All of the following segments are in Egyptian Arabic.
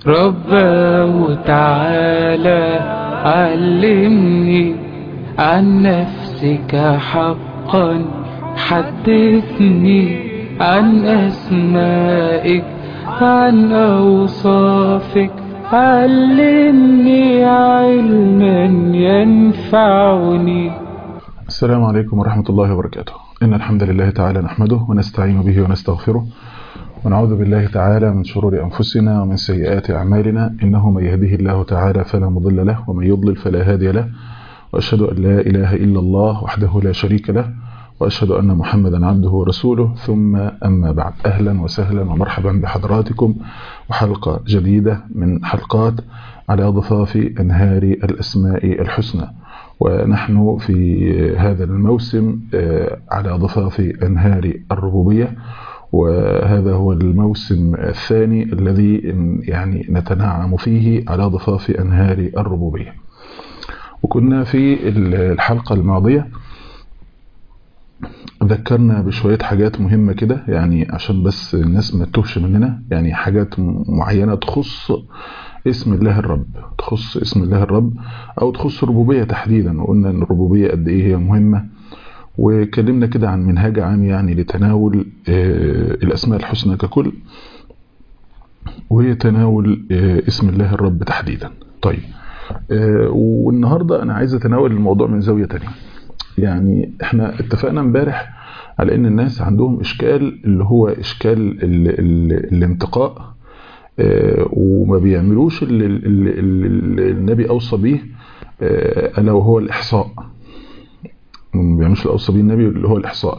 رباه تعالى علمني عن نفسك حقا حدثني عن أسمائك عن أوصافك علمني علما ينفعني السلام عليكم ورحمة الله وبركاته إن الحمد لله تعالى نحمده ونستعين به ونستغفره ونعوذ بالله تعالى من شرور أنفسنا ومن سيئات أعمالنا إنه من يهده الله تعالى فلا مضل له ومن يضلل فلا هادي له وأشهد أن لا إله إلا الله وحده لا شريك له وأشهد أن محمدا عبده ورسوله ثم أما بعد أهلا وسهلا ومرحبا بحضراتكم وحلقة جديدة من حلقات على ضفاف أنهار الأسماء الحسنى ونحن في هذا الموسم على ضفاف أنهار الربوبية وهذا هو الموسم الثاني الذي يعني نتنعم فيه على ضفاف أنهار الربوبية وكنا في الحلقة الماضية ذكرنا بشوية حاجات مهمة كده يعني عشان بس الناس ما تتوهش مننا يعني حاجات معينة تخص اسم الله الرب تخص اسم الله الرب أو تخص الربوبية تحديدا وقلنا أن الربوبية قد إيه هي مهمة وكلمنا كده عن منهج عام يعني لتناول الأسماء الحسنى ككل وتناول اسم الله الرب تحديدا طيب والنهاردة أنا عايز أتناول الموضوع من زاوية تانية يعني احنا اتفقنا امبارح على ان الناس عندهم اشكال اللي هو اشكال ال ال الانتقاء اه وما بيعملوش اللي, اللي, اللي النبي اوصى به اه الا وهو الاحصاء ما بيعملوش اللي اوصى به النبي اللي هو الاحصاء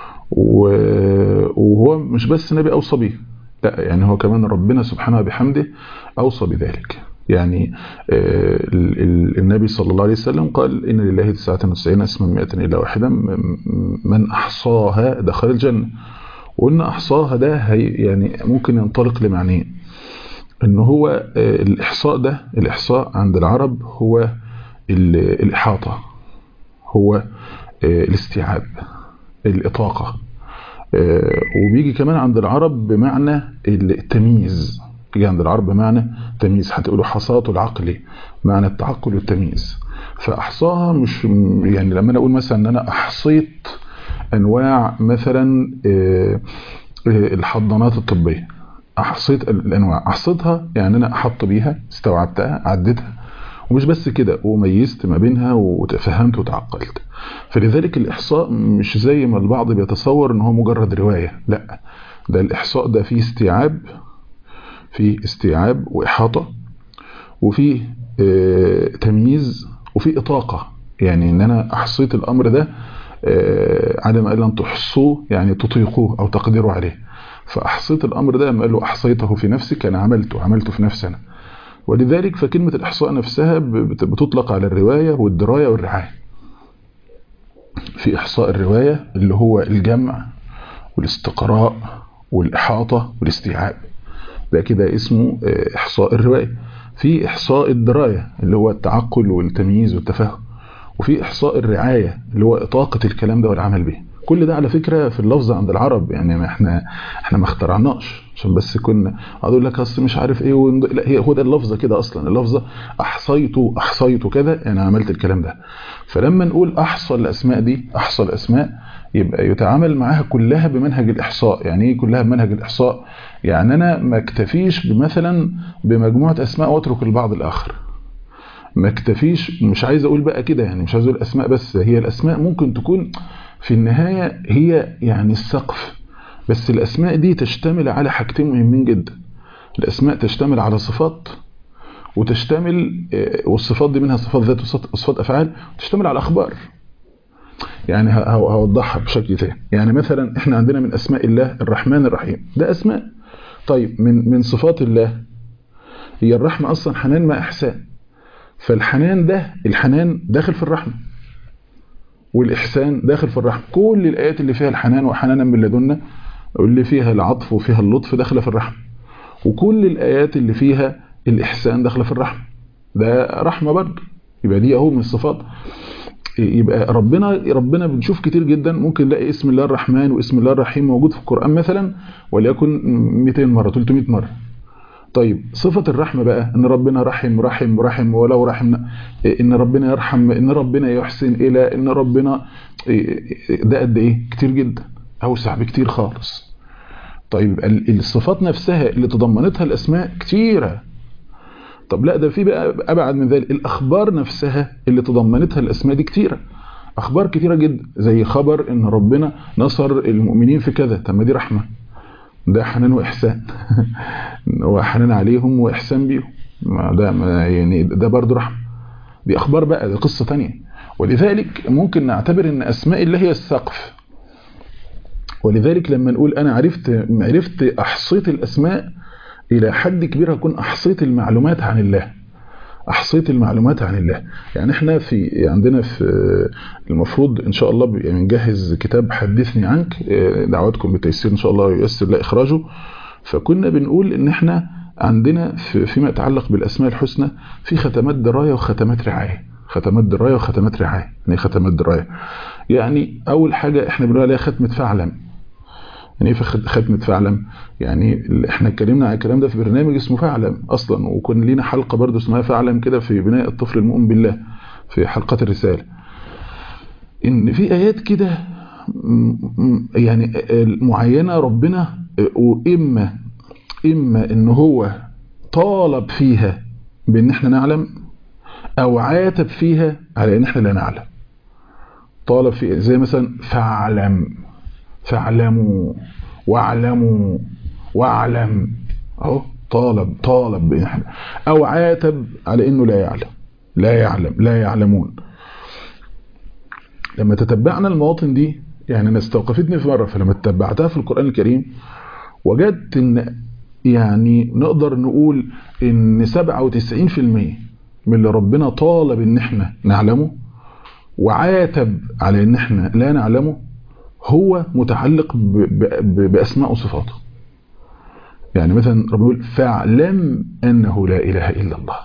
وهو مش بس النبي اوصى به لا يعني هو كمان ربنا سبحانه وبحمده اوصى بذلك يعني النبي صلى الله عليه وسلم قال إن لله 99 اسما 100 إلا واحدا من أحصاها دخل الجنة وقلنا أحصاها ده هي يعني ممكن ينطلق لمعنيين إن هو الإحصاء ده الإحصاء عند العرب هو الإحاطة هو الاستيعاب الإطاقة وبيجي كمان عند العرب بمعنى التمييز يجي عند العرب بمعنى تمييز هتقولوا حصاته العقلي معنى التعقل والتمييز فاحصاها مش يعني لما انا اقول مثلا ان انا احصيت انواع مثلا الحضانات الطبيه احصيت الانواع احصيتها يعني انا احط بيها استوعبتها عديتها ومش بس كده وميزت ما بينها وتفهمت وتعقلت فلذلك الاحصاء مش زي ما البعض بيتصور ان هو مجرد روايه لا ده الاحصاء ده فيه استيعاب في استيعاب وإحاطة وفي اه تمييز وفي إطاقة يعني إن أنا أحصيت الأمر ده اه على ما قال أن تحصوه يعني تطيقوه أو تقدروا عليه فأحصيت الأمر ده لما قال له أحصيته في نفسك أنا عملته عملته في نفسي أنا ولذلك فكلمة الإحصاء نفسها بتطلق على الرواية والدراية والرعاية في إحصاء الرواية اللي هو الجمع والاستقراء والإحاطة والاستيعاب ده كده اسمه إحصاء الرواية في إحصاء الدراية اللي هو التعقل والتمييز والتفاهم وفي إحصاء الرعاية اللي هو إطاقة الكلام ده والعمل به كل ده على فكرة في اللفظ عند العرب يعني ما احنا احنا ما اخترعناش عشان بس كنا اقول لك اصل مش عارف ايه وند... لا هي هو ده اللفظه كده اصلا اللفظه احصيته احصيته كده انا يعني عملت الكلام ده فلما نقول احصى الاسماء دي احصى الاسماء يبقى يتعامل معاها كلها بمنهج الاحصاء يعني ايه كلها بمنهج الاحصاء يعني انا ما اكتفيش مثلا بمجموعه اسماء واترك البعض الاخر ما اكتفيش مش عايز اقول بقى كده يعني مش عايز اقول اسماء بس هي الاسماء ممكن تكون في النهايه هي يعني السقف بس الاسماء دي تشتمل على حاجتين مهمين جدا الاسماء تشتمل على صفات وتشتمل والصفات دي منها صفات ذات وصفات افعال تشتمل على اخبار يعني هوضحها بشكل تاني يعني مثلا احنا عندنا من اسماء الله الرحمن الرحيم ده اسماء طيب من من صفات الله هي الرحمه اصلا حنان مع احسان فالحنان ده الحنان داخل في الرحمه والاحسان داخل في الرحمه كل الايات اللي فيها الحنان وحنانا من لدنا واللي فيها العطف وفيها اللطف داخله في الرحمه وكل الايات اللي فيها الاحسان داخله في الرحمه ده رحمه برضه يبقى دي اهو من الصفات يبقى ربنا ربنا بنشوف كتير جدا ممكن نلاقي اسم الله الرحمن واسم الله الرحيم موجود في القرآن مثلا وليكن 200 مرة 300 مرة طيب صفة الرحمة بقى ان ربنا رحم رحم رحم ولو رحمنا ان ربنا يرحم ان ربنا يحسن الى ان ربنا ده قد ايه كتير جدا اوسع بكتير خالص طيب الصفات نفسها اللي تضمنتها الاسماء كتيرة طب لا ده في بقى ابعد من ذلك الاخبار نفسها اللي تضمنتها الاسماء دي كتيرة اخبار كتيرة جدا زي خبر ان ربنا نصر المؤمنين في كذا طب ما دي رحمة ده حنان واحسان هو حنان عليهم واحسان بيهم ده يعني ده برضه رحمه دي اخبار بقى دي قصه ثانيه ولذلك ممكن نعتبر ان اسماء الله هي السقف ولذلك لما نقول انا عرفت عرفت احصيت الاسماء الى حد كبير هكون احصيت المعلومات عن الله احصيت المعلومات عن الله يعني احنا في عندنا في المفروض ان شاء الله يعني نجهز كتاب حدثني عنك دعواتكم بالتيسير ان شاء الله ييسر لا اخراجه فكنا بنقول ان احنا عندنا في فيما يتعلق بالاسماء الحسنى في ختمات درايه وختمات رعايه ختمات درايه وختمات رعايه يعني ختمات درايه يعني اول حاجه احنا بنقول عليها ختمه فعلم يعني ايه ختمه فعلم يعني احنا اتكلمنا على الكلام ده في برنامج اسمه فعلم اصلا وكان لينا حلقه برضه اسمها فعلم كده في بناء الطفل المؤمن بالله في حلقات الرساله ان في ايات كده يعني معينه ربنا واما اما ان هو طالب فيها بان احنا نعلم او عاتب فيها على ان احنا لا نعلم طالب فيها زي مثلا فاعلم فاعلموا واعلموا واعلم اهو طالب طالب احنا او عاتب على انه لا يعلم لا يعلم لا يعلمون لما تتبعنا المواطن دي يعني انا استوقفتني في مره فلما تتبعتها في القران الكريم وجدت ان يعني نقدر نقول ان 97% من اللي ربنا طالب ان احنا نعلمه وعاتب على ان احنا لا نعلمه هو متعلق باسماء وصفاته يعني مثلا ربنا يقول فاعلم انه لا اله الا الله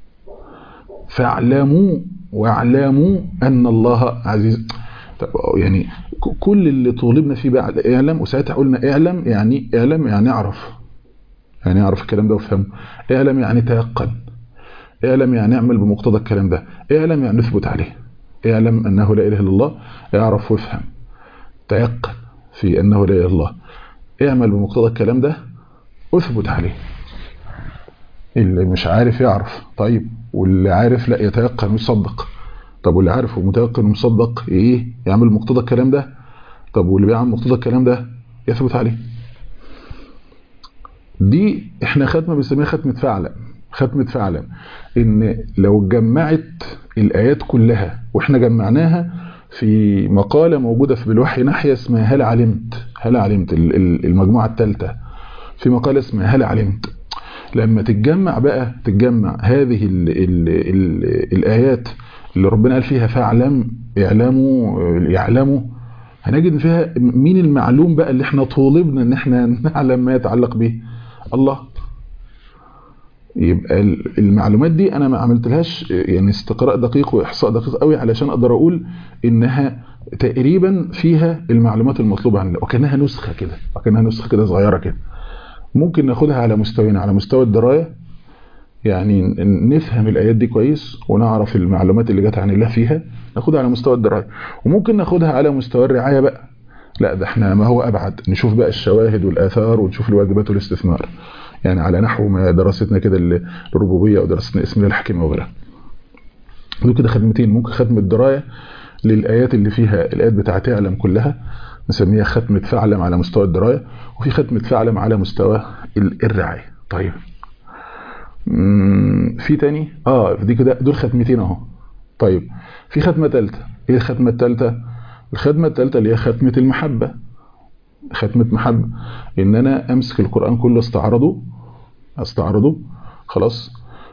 فاعلموا واعلموا ان الله عزيز يعني كل اللي طولبنا فيه بقى اعلم وساعتها قلنا اعلم يعني اعلم يعني اعرف يعني اعرف الكلام ده وافهمه اعلم يعني تيقن اعلم يعني اعمل بمقتضى الكلام ده اعلم يعني اثبت عليه اعلم انه لا اله الا الله اعرف وافهم تيقن في انه لا اله الا الله اعمل بمقتضى الكلام ده اثبت عليه اللي مش عارف يعرف طيب واللي عارف لا يتيقن ويصدق طب واللي عارف ومتيقن ومصدق ايه يعمل مقتضى الكلام ده طب واللي بيعمل مقتضى الكلام ده يثبت عليه دي احنا ختمه بنسميها ختمه فعلا ختمه فعلا ان لو جمعت الايات كلها واحنا جمعناها في مقاله موجوده في بالوحي ناحيه اسمها هل علمت هل علمت المجموعه الثالثه في مقاله اسمها هل علمت لما تتجمع بقى تتجمع هذه ال ال ال الايات اللي ربنا قال فيها فاعلم اعلموا يعلموا هنجد فيها مين المعلوم بقى اللي احنا طولبنا ان احنا نعلم ما يتعلق به الله يبقى المعلومات دي انا ما عملتلهاش يعني استقراء دقيق واحصاء دقيق قوي علشان اقدر اقول انها تقريبا فيها المعلومات المطلوبه عن وكانها نسخه كده وكانها نسخه كده صغيره كده ممكن ناخدها على مستويين على مستوى الدرايه يعني نفهم الايات دي كويس ونعرف المعلومات اللي جت عن الله فيها ناخدها على مستوى الدرايه وممكن ناخدها على مستوى الرعايه بقى لا ده احنا ما هو ابعد نشوف بقى الشواهد والاثار ونشوف الواجبات والاستثمار يعني على نحو ما دراستنا كده الربوبيه او دراستنا اسم الله الحكيم وغيرها دول كده خدمتين ممكن ختم الدرايه للايات اللي فيها الايات بتاعت اعلم كلها نسميها ختمه فعلم على مستوى الدرايه وفي ختمه فعلم على مستوى الرعايه طيب في تاني اه دي كده دول ختمتين اهو طيب في ختمه ثالثه ايه الختمه الثالثه الختمه الثالثه اللي هي ختمه المحبه ختمه محبه ان انا امسك القران كله استعرضه استعرضه خلاص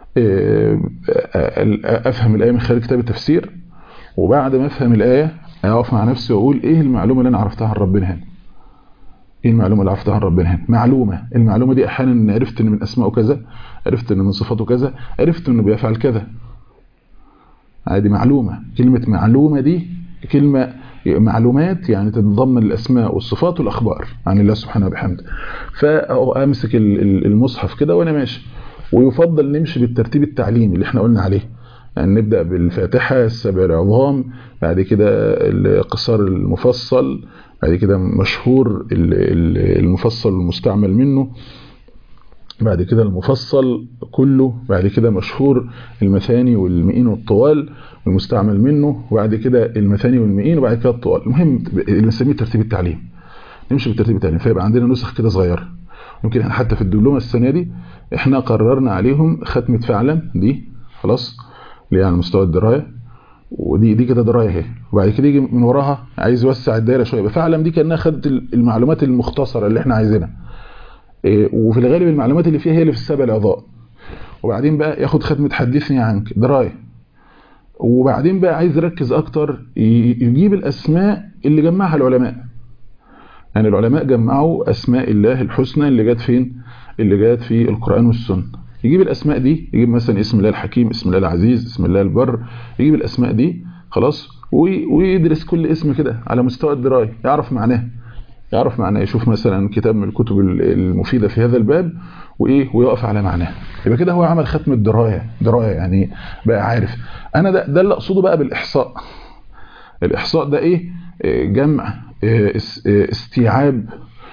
افهم الايه من خلال كتاب التفسير وبعد ما افهم الايه اقف مع نفسي واقول ايه المعلومه اللي انا عرفتها عن ربنا هنا ايه المعلومه اللي عرفتها عن ربنا هنا معلومه المعلومه دي احيانا عرفت ان من اسمائه كذا عرفت ان من صفاته كذا عرفت انه بيفعل كذا عادي معلومه كلمه معلومه دي كلمه معلومات يعني تتضمن الاسماء والصفات والاخبار عن الله سبحانه وبحمده فامسك المصحف كده وانا ماشي ويفضل نمشي بالترتيب التعليمي اللي احنا قلنا عليه يعني نبدأ بالفاتحة السبع العظام بعد كده القصار المفصل بعد كده مشهور المفصل المستعمل منه بعد كده المفصل كله بعد كده مشهور المثاني والمئين والطوال المستعمل منه وبعد كده المثاني والمئين وبعد كده الطوال المهم اللي نسميه ترتيب التعليم نمشي بالترتيب التعليم فيبقى عندنا نسخ كده صغيره يمكن احنا حتى في الدبلومه السنه دي احنا قررنا عليهم ختمه فعلا دي خلاص اللي هي على مستوى الدرايه ودي دي كده درايه اهي وبعد كده يجي من وراها عايز يوسع الدايره شويه يبقى فعلا دي كانها خدت المعلومات المختصره اللي احنا عايزينها وفي الغالب المعلومات اللي فيها هي اللي في السبع العضاء وبعدين بقى ياخد ختمه حدثني عنك درايه وبعدين بقى عايز يركز اكتر يجيب الاسماء اللي جمعها العلماء يعني العلماء جمعوا اسماء الله الحسنى اللي جت فين اللي جت في القران والسنه يجيب الاسماء دي يجيب مثلا اسم الله الحكيم اسم الله العزيز اسم الله البر يجيب الاسماء دي خلاص ويدرس كل اسم كده على مستوى الدرايه يعرف معناه يعرف معناه يشوف مثلا كتاب من الكتب المفيده في هذا الباب وايه ويقف على معناه يبقى كده هو عمل ختم الدرايه درايه يعني بقى عارف انا ده ده اللي اقصده بقى بالاحصاء الاحصاء ده ايه جمع استيعاب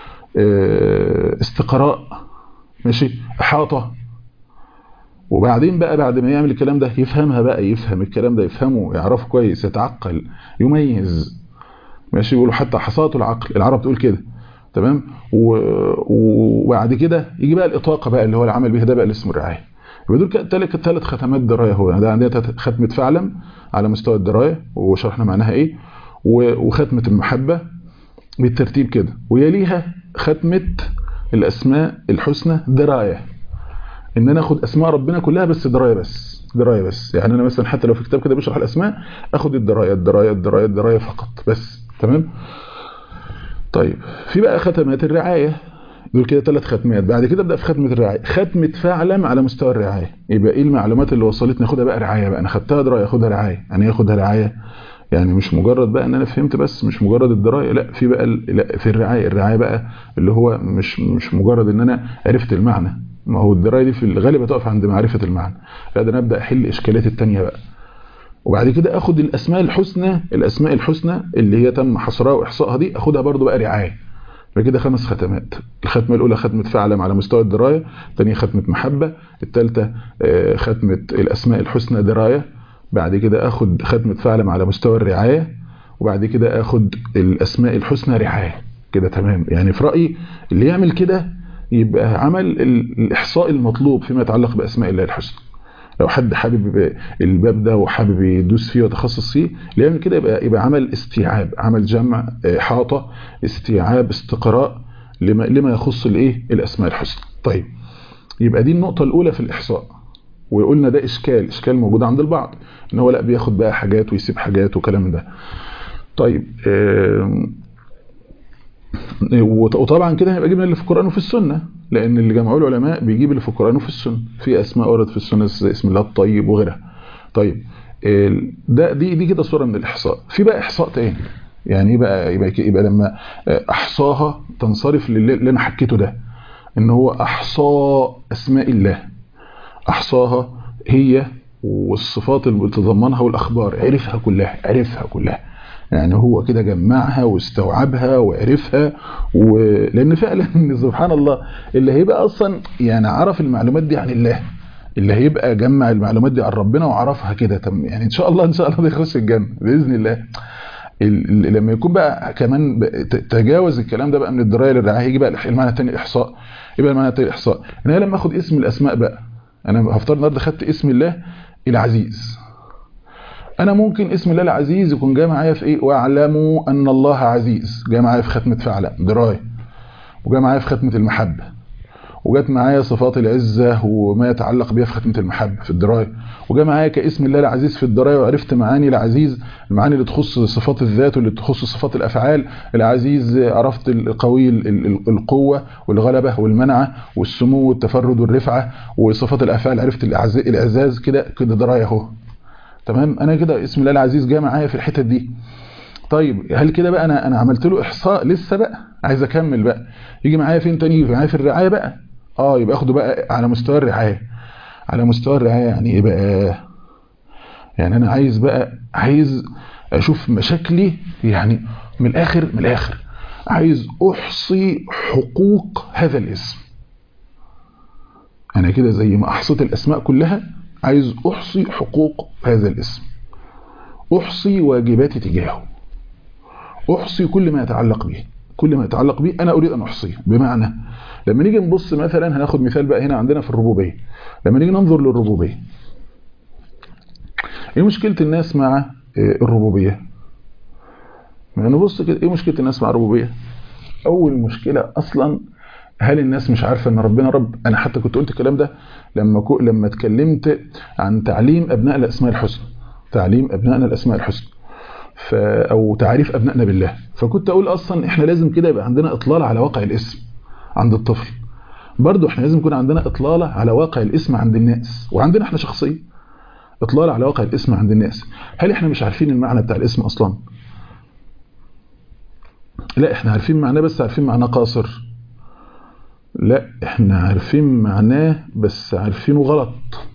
استقراء ماشي احاطه وبعدين بقى بعد ما يعمل الكلام ده يفهمها بقى يفهم الكلام ده يفهمه يعرفه كويس يتعقل يميز ماشي يقولوا حتى حصاة العقل العرب تقول كده تمام وبعد كده يجي بقى الإطاقة بقى اللي هو العمل به ده بقى اللي اسمه الرعاية يبقى دول ثلاث ثلاث ختمات دراية هو ده عندنا ختمة فعلم على مستوى الدراية وشرحنا معناها ايه وختمة المحبة بالترتيب كده ويليها ختمة الأسماء الحسنى دراية ان انا اخد اسماء ربنا كلها بس درايه بس درايه بس يعني انا مثلا حتى لو في كتاب كده بيشرح الاسماء اخد الدرايه الدرايه الدرايه الدرايه فقط بس تمام طيب في بقى ختمات الرعايه دول كده ثلاث ختمات بعد كده ابدا في ختمه الرعايه ختمه فعلم على مستوى الرعايه يبقى ايه المعلومات اللي وصلتني اخدها بقى رعايه بقى انا خدتها درايه اخدها رعايه يعني اخدها رعايه يعني مش مجرد بقى ان انا فهمت بس مش مجرد الدرايه لا في بقى لا في الرعايه الرعايه بقى اللي هو مش مش مجرد ان انا عرفت المعنى ما هو الدرايه دي في الغالب هتقف عند معرفه المعنى لا ده انا ابدا احل اشكالات الثانيه بقى وبعد كده اخد الاسماء الحسنى الاسماء الحسنى اللي هي تم حصرها واحصائها دي اخدها برضو بقى رعايه فكده خمس ختمات الختمه الاولى ختمه فعلم على مستوى الدرايه الثانيه ختمه محبه الثالثه ختمه الاسماء الحسنى درايه بعد كده اخد ختمه فعلم على مستوى الرعايه وبعد كده اخد الاسماء الحسنى رعايه كده تمام يعني في رايي اللي يعمل كده يبقى عمل الإحصاء المطلوب فيما يتعلق بأسماء الله الحسنى لو حد حابب الباب ده وحابب يدوس فيه ويتخصص فيه اللي يعمل كده يبقى يبقى عمل استيعاب عمل جمع إحاطة استيعاب استقراء لما لما يخص الايه الأسماء الحسنى طيب يبقى دي النقطة الأولى في الإحصاء وقلنا ده إشكال إشكال موجود عند البعض إن هو لا بياخد بقى حاجات ويسيب حاجات وكلام ده طيب وطبعا كده هيبقى جبنا اللي في القرآن وفي السنة لأن اللي جمعوه العلماء بيجيب اللي في القرآن وفي السنة في أسماء وردت في السنة زي اسم الله الطيب وغيرها طيب ده دي دي كده صورة من الإحصاء في بقى إحصاء تاني يعني ايه بقى يبقى, يبقى لما أحصاها تنصرف اللي أنا حكيته ده إن هو أحصاء أسماء الله أحصاها هي والصفات اللي بتتضمنها والأخبار عرفها كلها عرفها كلها يعني هو كده جمعها واستوعبها وعرفها و... لان فعلا سبحان الله اللي هيبقى اصلا يعني عرف المعلومات دي عن الله اللي هيبقى جمع المعلومات دي عن ربنا وعرفها كده تم يعني ان شاء الله ان شاء الله ده يخش الجنه باذن الله لما يكون بقى كمان تجاوز الكلام ده بقى من الدرايه للرعايه يجي بقى المعنى الثاني الاحصاء يبقى المعنى الثاني الاحصاء ان انا لما اخد اسم الاسماء بقى انا هفترض النهارده خدت اسم الله العزيز انا ممكن اسم الله العزيز يكون جاي معايا في ايه واعلموا ان الله عزيز جاي معايا في ختمه فعلا درايه وجاي معايا في ختمه المحبه وجات معايا صفات العزه وما يتعلق بها في ختمه المحبه في الدرايه وجاء معايا كاسم الله العزيز في الدرايه وعرفت معاني العزيز المعاني اللي تخص صفات الذات واللي تخص صفات الافعال العزيز عرفت القوي القوه والغلبه والمنعه والسمو والتفرد والرفعه وصفات الافعال عرفت الاعزاز كده كده درايه اهو تمام انا كده اسم الله العزيز جاء معايا في الحتت دي طيب هل كده بقى انا انا عملت له احصاء لسه بقى عايز اكمل بقى يجي معايا فين تاني يجي معايا في الرعايه بقى اه يبقى اخده بقى على مستوى الرعايه على مستوى الرعاية يعني ايه بقى يعني انا عايز بقى عايز اشوف مشاكلي يعني من الاخر من الاخر عايز احصي حقوق هذا الاسم انا كده زي ما احصيت الاسماء كلها عايز احصي حقوق هذا الاسم احصي واجباتي تجاهه احصي كل ما يتعلق به كل ما يتعلق به انا اريد ان احصيه بمعنى لما نيجي نبص مثلا هناخد مثال بقى هنا عندنا في الربوبيه لما نيجي ننظر للربوبيه ايه مشكله الناس مع الربوبيه يعني نبص كده ايه مشكله الناس مع الربوبيه اول مشكله اصلا هل الناس مش عارفه ان ربنا رب انا حتى كنت قلت الكلام ده لما كو لما اتكلمت عن تعليم ابناء الاسماء الحسنى تعليم ابنائنا الاسماء الحسنى ف او تعريف ابنائنا بالله فكنت اقول اصلا احنا لازم كده يبقى عندنا اطلاله على واقع الاسم عند الطفل برضه احنا لازم يكون عندنا اطلاله على واقع الاسم عند الناس وعندنا احنا شخصيا اطلاله على واقع الاسم عند الناس هل احنا مش عارفين المعنى بتاع الاسم اصلا لا احنا عارفين معناه بس عارفين معناه قاصر لا احنا عارفين معناه بس عارفينه غلط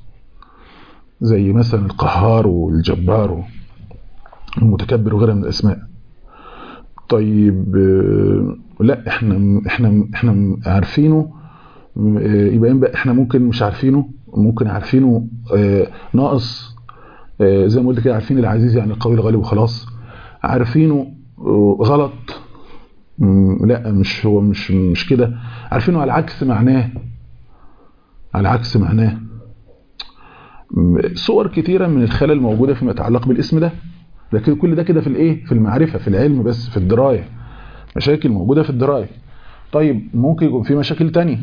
زي مثلا القهار والجبار والمتكبر وغيرها من الاسماء طيب لا احنا احنا احنا عارفينه يبقى بقى احنا ممكن مش عارفينه ممكن عارفينه ناقص زي ما قلت كده عارفين العزيز يعني القوي الغالب وخلاص عارفينه غلط لا مش هو مش مش كده عارفينه على عكس معناه على عكس معناه صور كتيرة من الخلل موجودة فيما يتعلق بالاسم ده لكن كل ده كده في الايه في المعرفة في العلم بس في الدراية مشاكل موجودة في الدراية طيب ممكن يكون في مشاكل تانية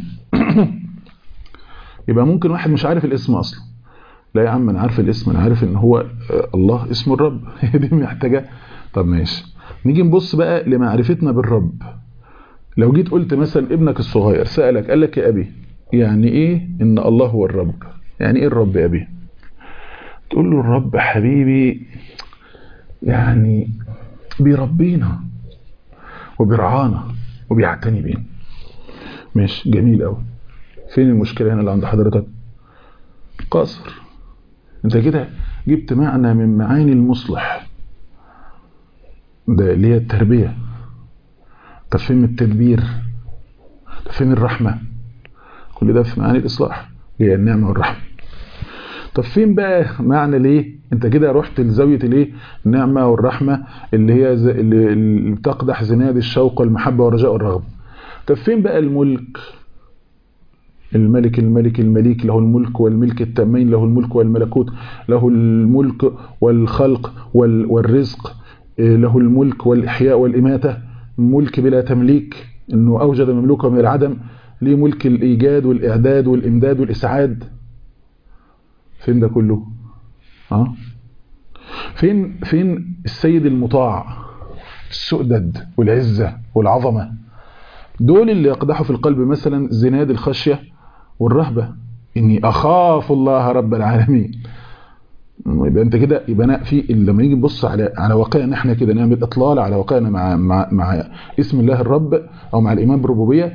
يبقى ممكن واحد مش عارف الاسم اصلا لا يا عم انا عارف الاسم انا عارف ان هو الله اسمه الرب هي دي محتاجة طب ماشي نيجي نبص بقى لمعرفتنا بالرب لو جيت قلت مثلا ابنك الصغير سألك قال لك يا أبي يعني إيه إن الله هو الرب يعني إيه الرب يا أبي تقول له الرب حبيبي يعني بيربينا وبيرعانا وبيعتني بينا ماشي جميل قوي فين المشكلة هنا اللي عند حضرتك قاصر انت كده جبت معنى من معاني المصلح ده اللي هي التربية طب فين التدبير طب فين الرحمة كل ده في معاني الإصلاح هي النعمة والرحمة طب فين بقى معنى ليه انت كده رحت لزاوية الايه النعمة والرحمة اللي هي ز... اللي, اللي بتقدح زناد الشوق والمحبة والرجاء والرغبة طب فين بقى الملك الملك الملك المليك له الملك والملك التامين له الملك والملكوت له الملك والخلق وال... والرزق له الملك والإحياء والإماتة ملك بلا تمليك أنه أوجد مملوكه من العدم ليه ملك الإيجاد والإعداد والإمداد والإسعاد فين ده كله أه؟ فين فين السيد المطاع السؤدد والعزة والعظمة دول اللي يقدحوا في القلب مثلا زناد الخشية والرهبة إني أخاف الله رب العالمين يبقى انت كده يبقى انا في لما نيجي نبص على على واقعنا احنا كده نعمل اطلال على واقعنا مع مع مع اسم الله الرب او مع الايمان بالربوبيه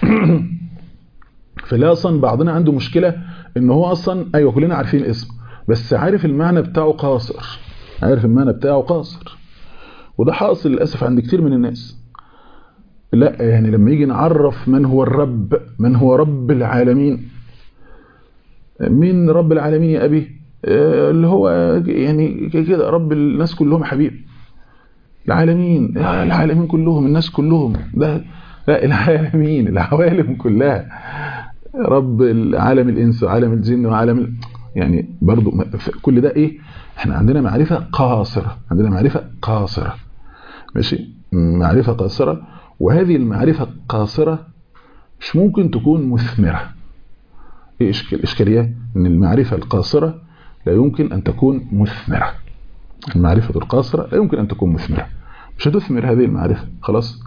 فلا اصلا بعضنا عنده مشكله ان هو اصلا ايوه كلنا عارفين الاسم بس عارف المعنى بتاعه قاصر عارف المعنى بتاعه قاصر وده حاصل للاسف عند كتير من الناس لا يعني لما يجي نعرف من هو الرب من هو رب العالمين مين رب العالمين يا ابي اللي هو يعني كده رب الناس كلهم حبيب العالمين العالمين كلهم الناس كلهم ده لا العالمين العوالم كلها رب عالم الانس وعالم الجن وعالم يعني برضو كل ده ايه احنا عندنا معرفة قاصرة عندنا معرفة قاصرة ماشي معرفة قاصرة وهذه المعرفة القاصرة مش ممكن تكون مثمرة ايه اشكالية ان المعرفة القاصرة لا يمكن أن تكون مثمرة المعرفة القاصرة لا يمكن أن تكون مثمرة مش هتثمر هذه المعرفة خلاص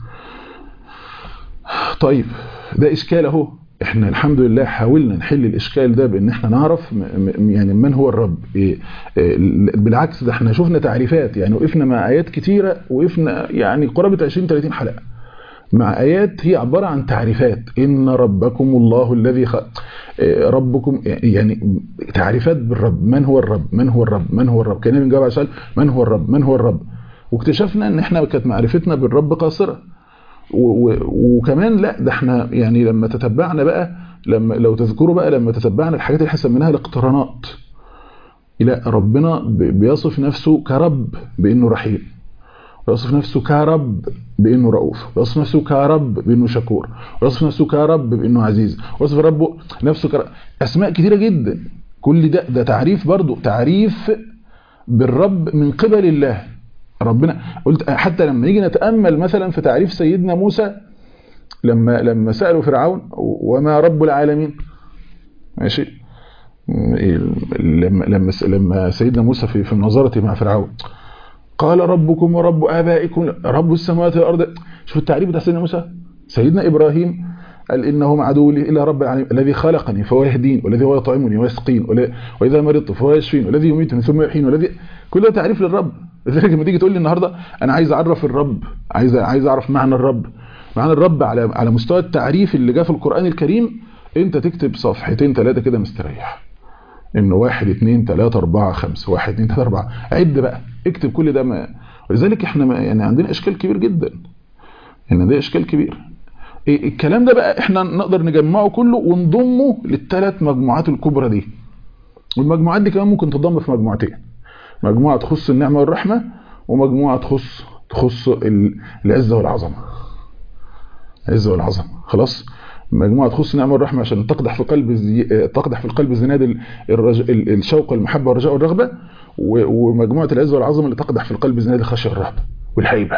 طيب ده إشكال اهو احنا الحمد لله حاولنا نحل الإشكال ده بأن احنا نعرف يعني من هو الرب بالعكس ده احنا شفنا تعريفات يعني وقفنا مع آيات كتيرة وقفنا يعني قرابة 20-30 حلقة مع آيات هي عبارة عن تعريفات إن ربكم الله الذي خ... ربكم يعني تعريفات بالرب من هو الرب من هو الرب من هو الرب كان بنجاوب على سؤال من هو الرب من هو الرب واكتشفنا ان احنا كانت معرفتنا بالرب قاصرة و... و... وكمان لا ده احنا يعني لما تتبعنا بقى لما لو تذكروا بقى لما تتبعنا الحاجات اللي احنا سميناها الاقترانات لا ربنا بيصف نفسه كرب بانه رحيم ويصف نفسه كرب بانه رؤوف ويصف نفسه كرب بانه شكور ويصف نفسه كرب بانه عزيز ويصف ربه نفسه كرب اسماء كثيره جدا كل ده ده تعريف برضه تعريف بالرب من قبل الله ربنا قلت حتى لما نيجي نتامل مثلا في تعريف سيدنا موسى لما لما سالوا فرعون وما رب العالمين ماشي لما لما لما سيدنا موسى في في مناظرته مع فرعون قال ربكم ورب ابائكم رب السماوات والارض شوف التعريف بتاع سيدنا موسى سيدنا ابراهيم قال انهم عدو لي الا رب العالمين الذي خلقني فهو يهدين والذي هو يطعمني ويسقين واذا مرضت فهو يشفين والذي يميتني ثم يحيين والذي كل ده تعريف للرب لذلك لما تيجي تقول لي النهارده انا عايز اعرف الرب عايز عايز اعرف معنى الرب معنى الرب على على مستوى التعريف اللي جاء في القران الكريم انت تكتب صفحتين ثلاثه كده مستريح انه واحد اتنين تلاتة اربعة خمسة واحد اتنين تلاتة اربعة عد بقى اكتب كل ده ما ولذلك احنا ما يعني عندنا اشكال كبير جدا ان ده اشكال كبير إيه الكلام ده بقى احنا نقدر نجمعه كله ونضمه للثلاث مجموعات الكبرى دي والمجموعات دي كمان ممكن تضم في مجموعتين مجموعة تخص النعمة والرحمة ومجموعة تخص تخص العزة والعظمة العزة والعظمة خلاص مجموعة تخص النعمة والرحمة عشان تقدح في قلب الزي... تقدح في القلب زناد الرج... الشوق والمحبة والرجاء والرغبة ومجموعة العزة والعظمة اللي تقدح في القلب زناد الخشية والرهبة والهيبة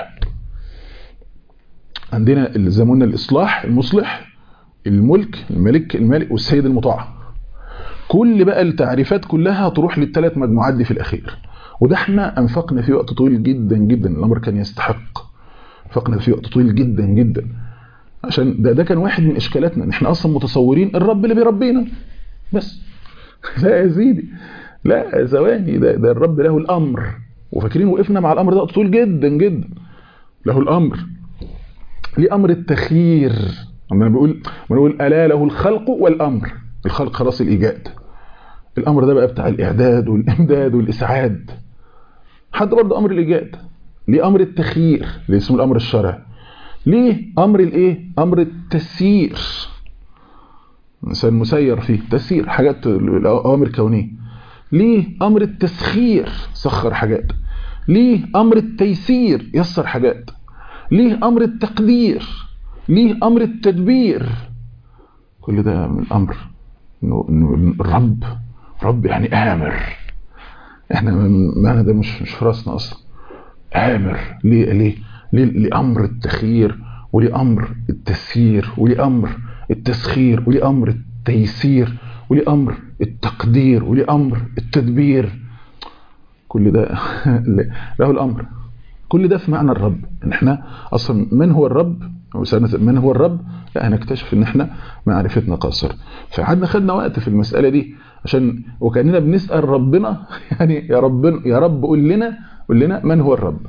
عندنا زي ما قلنا الإصلاح المصلح الملك الملك المالك والسيد المطاع كل بقى التعريفات كلها تروح للثلاث مجموعات دي في الأخير وده احنا أنفقنا فيه وقت طويل جدا جدا الأمر كان يستحق أنفقنا فيه وقت طويل جدا جدا عشان ده ده كان واحد من اشكالاتنا ان احنا اصلا متصورين الرب اللي بيربينا بس لا يا سيدي لا ثواني ده, ده الرب له الامر وفاكرين وقفنا مع الامر ده طول جدا جدا له الامر ليه امر التخيير اما بنقول بنقول الا له الخلق والامر الخلق خلاص الايجاد الامر ده بقى بتاع الاعداد والامداد والاسعاد حتى برضه امر الايجاد ليه امر التخيير اللي اسمه الامر الشرعي ليه امر الايه امر التسيير الانسان مسير فيه تسيير حاجات اوامر كونيه ليه امر التسخير سخر حاجات ليه امر التيسير يسر حاجات ليه امر التقدير ليه امر التدبير كل ده من الامر انه الرب رب يعني امر احنا معنى ده مش مش في راسنا اصلا امر ليه ليه لأمر التخيير ولأمر التسيير ولأمر التسخير ولأمر التيسير ولأمر التقدير ولأمر التدبير كل ده له الأمر كل ده في معنى الرب ان احنا اصلا من هو الرب من هو الرب لا هنكتشف ان احنا معرفتنا قاصر فقعدنا خدنا وقت في المسألة دي عشان وكأننا بنسأل ربنا يعني يا رب يا رب قول لنا قول لنا من هو الرب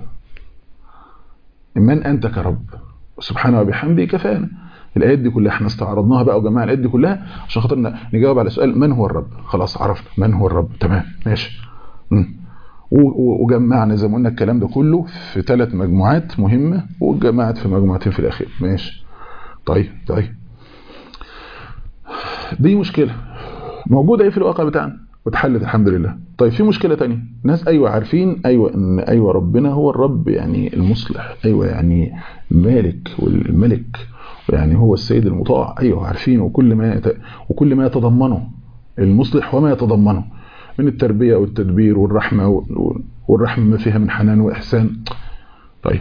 من أنت كرب سبحانه وبحمده كفانا الآيات دي كلها احنا استعرضناها بقى وجمعنا الآيات دي كلها عشان خاطر نجاوب على سؤال من هو الرب خلاص عرفنا من هو الرب تمام ماشي وجمعنا زي ما قلنا الكلام ده كله في ثلاث مجموعات مهمة وجمعت في مجموعتين في الأخير ماشي طيب طيب دي مشكلة موجودة ايه في الواقع بتاعنا واتحلت الحمد لله طيب في مشكلة تانية ناس أيوة عارفين أيوة إن أيوة ربنا هو الرب يعني المصلح أيوة يعني المالك والملك يعني هو السيد المطاع أيوة عارفين وكل ما يت... وكل ما يتضمنه المصلح وما يتضمنه من التربية والتدبير والرحمة والرحمة ما فيها من حنان وإحسان طيب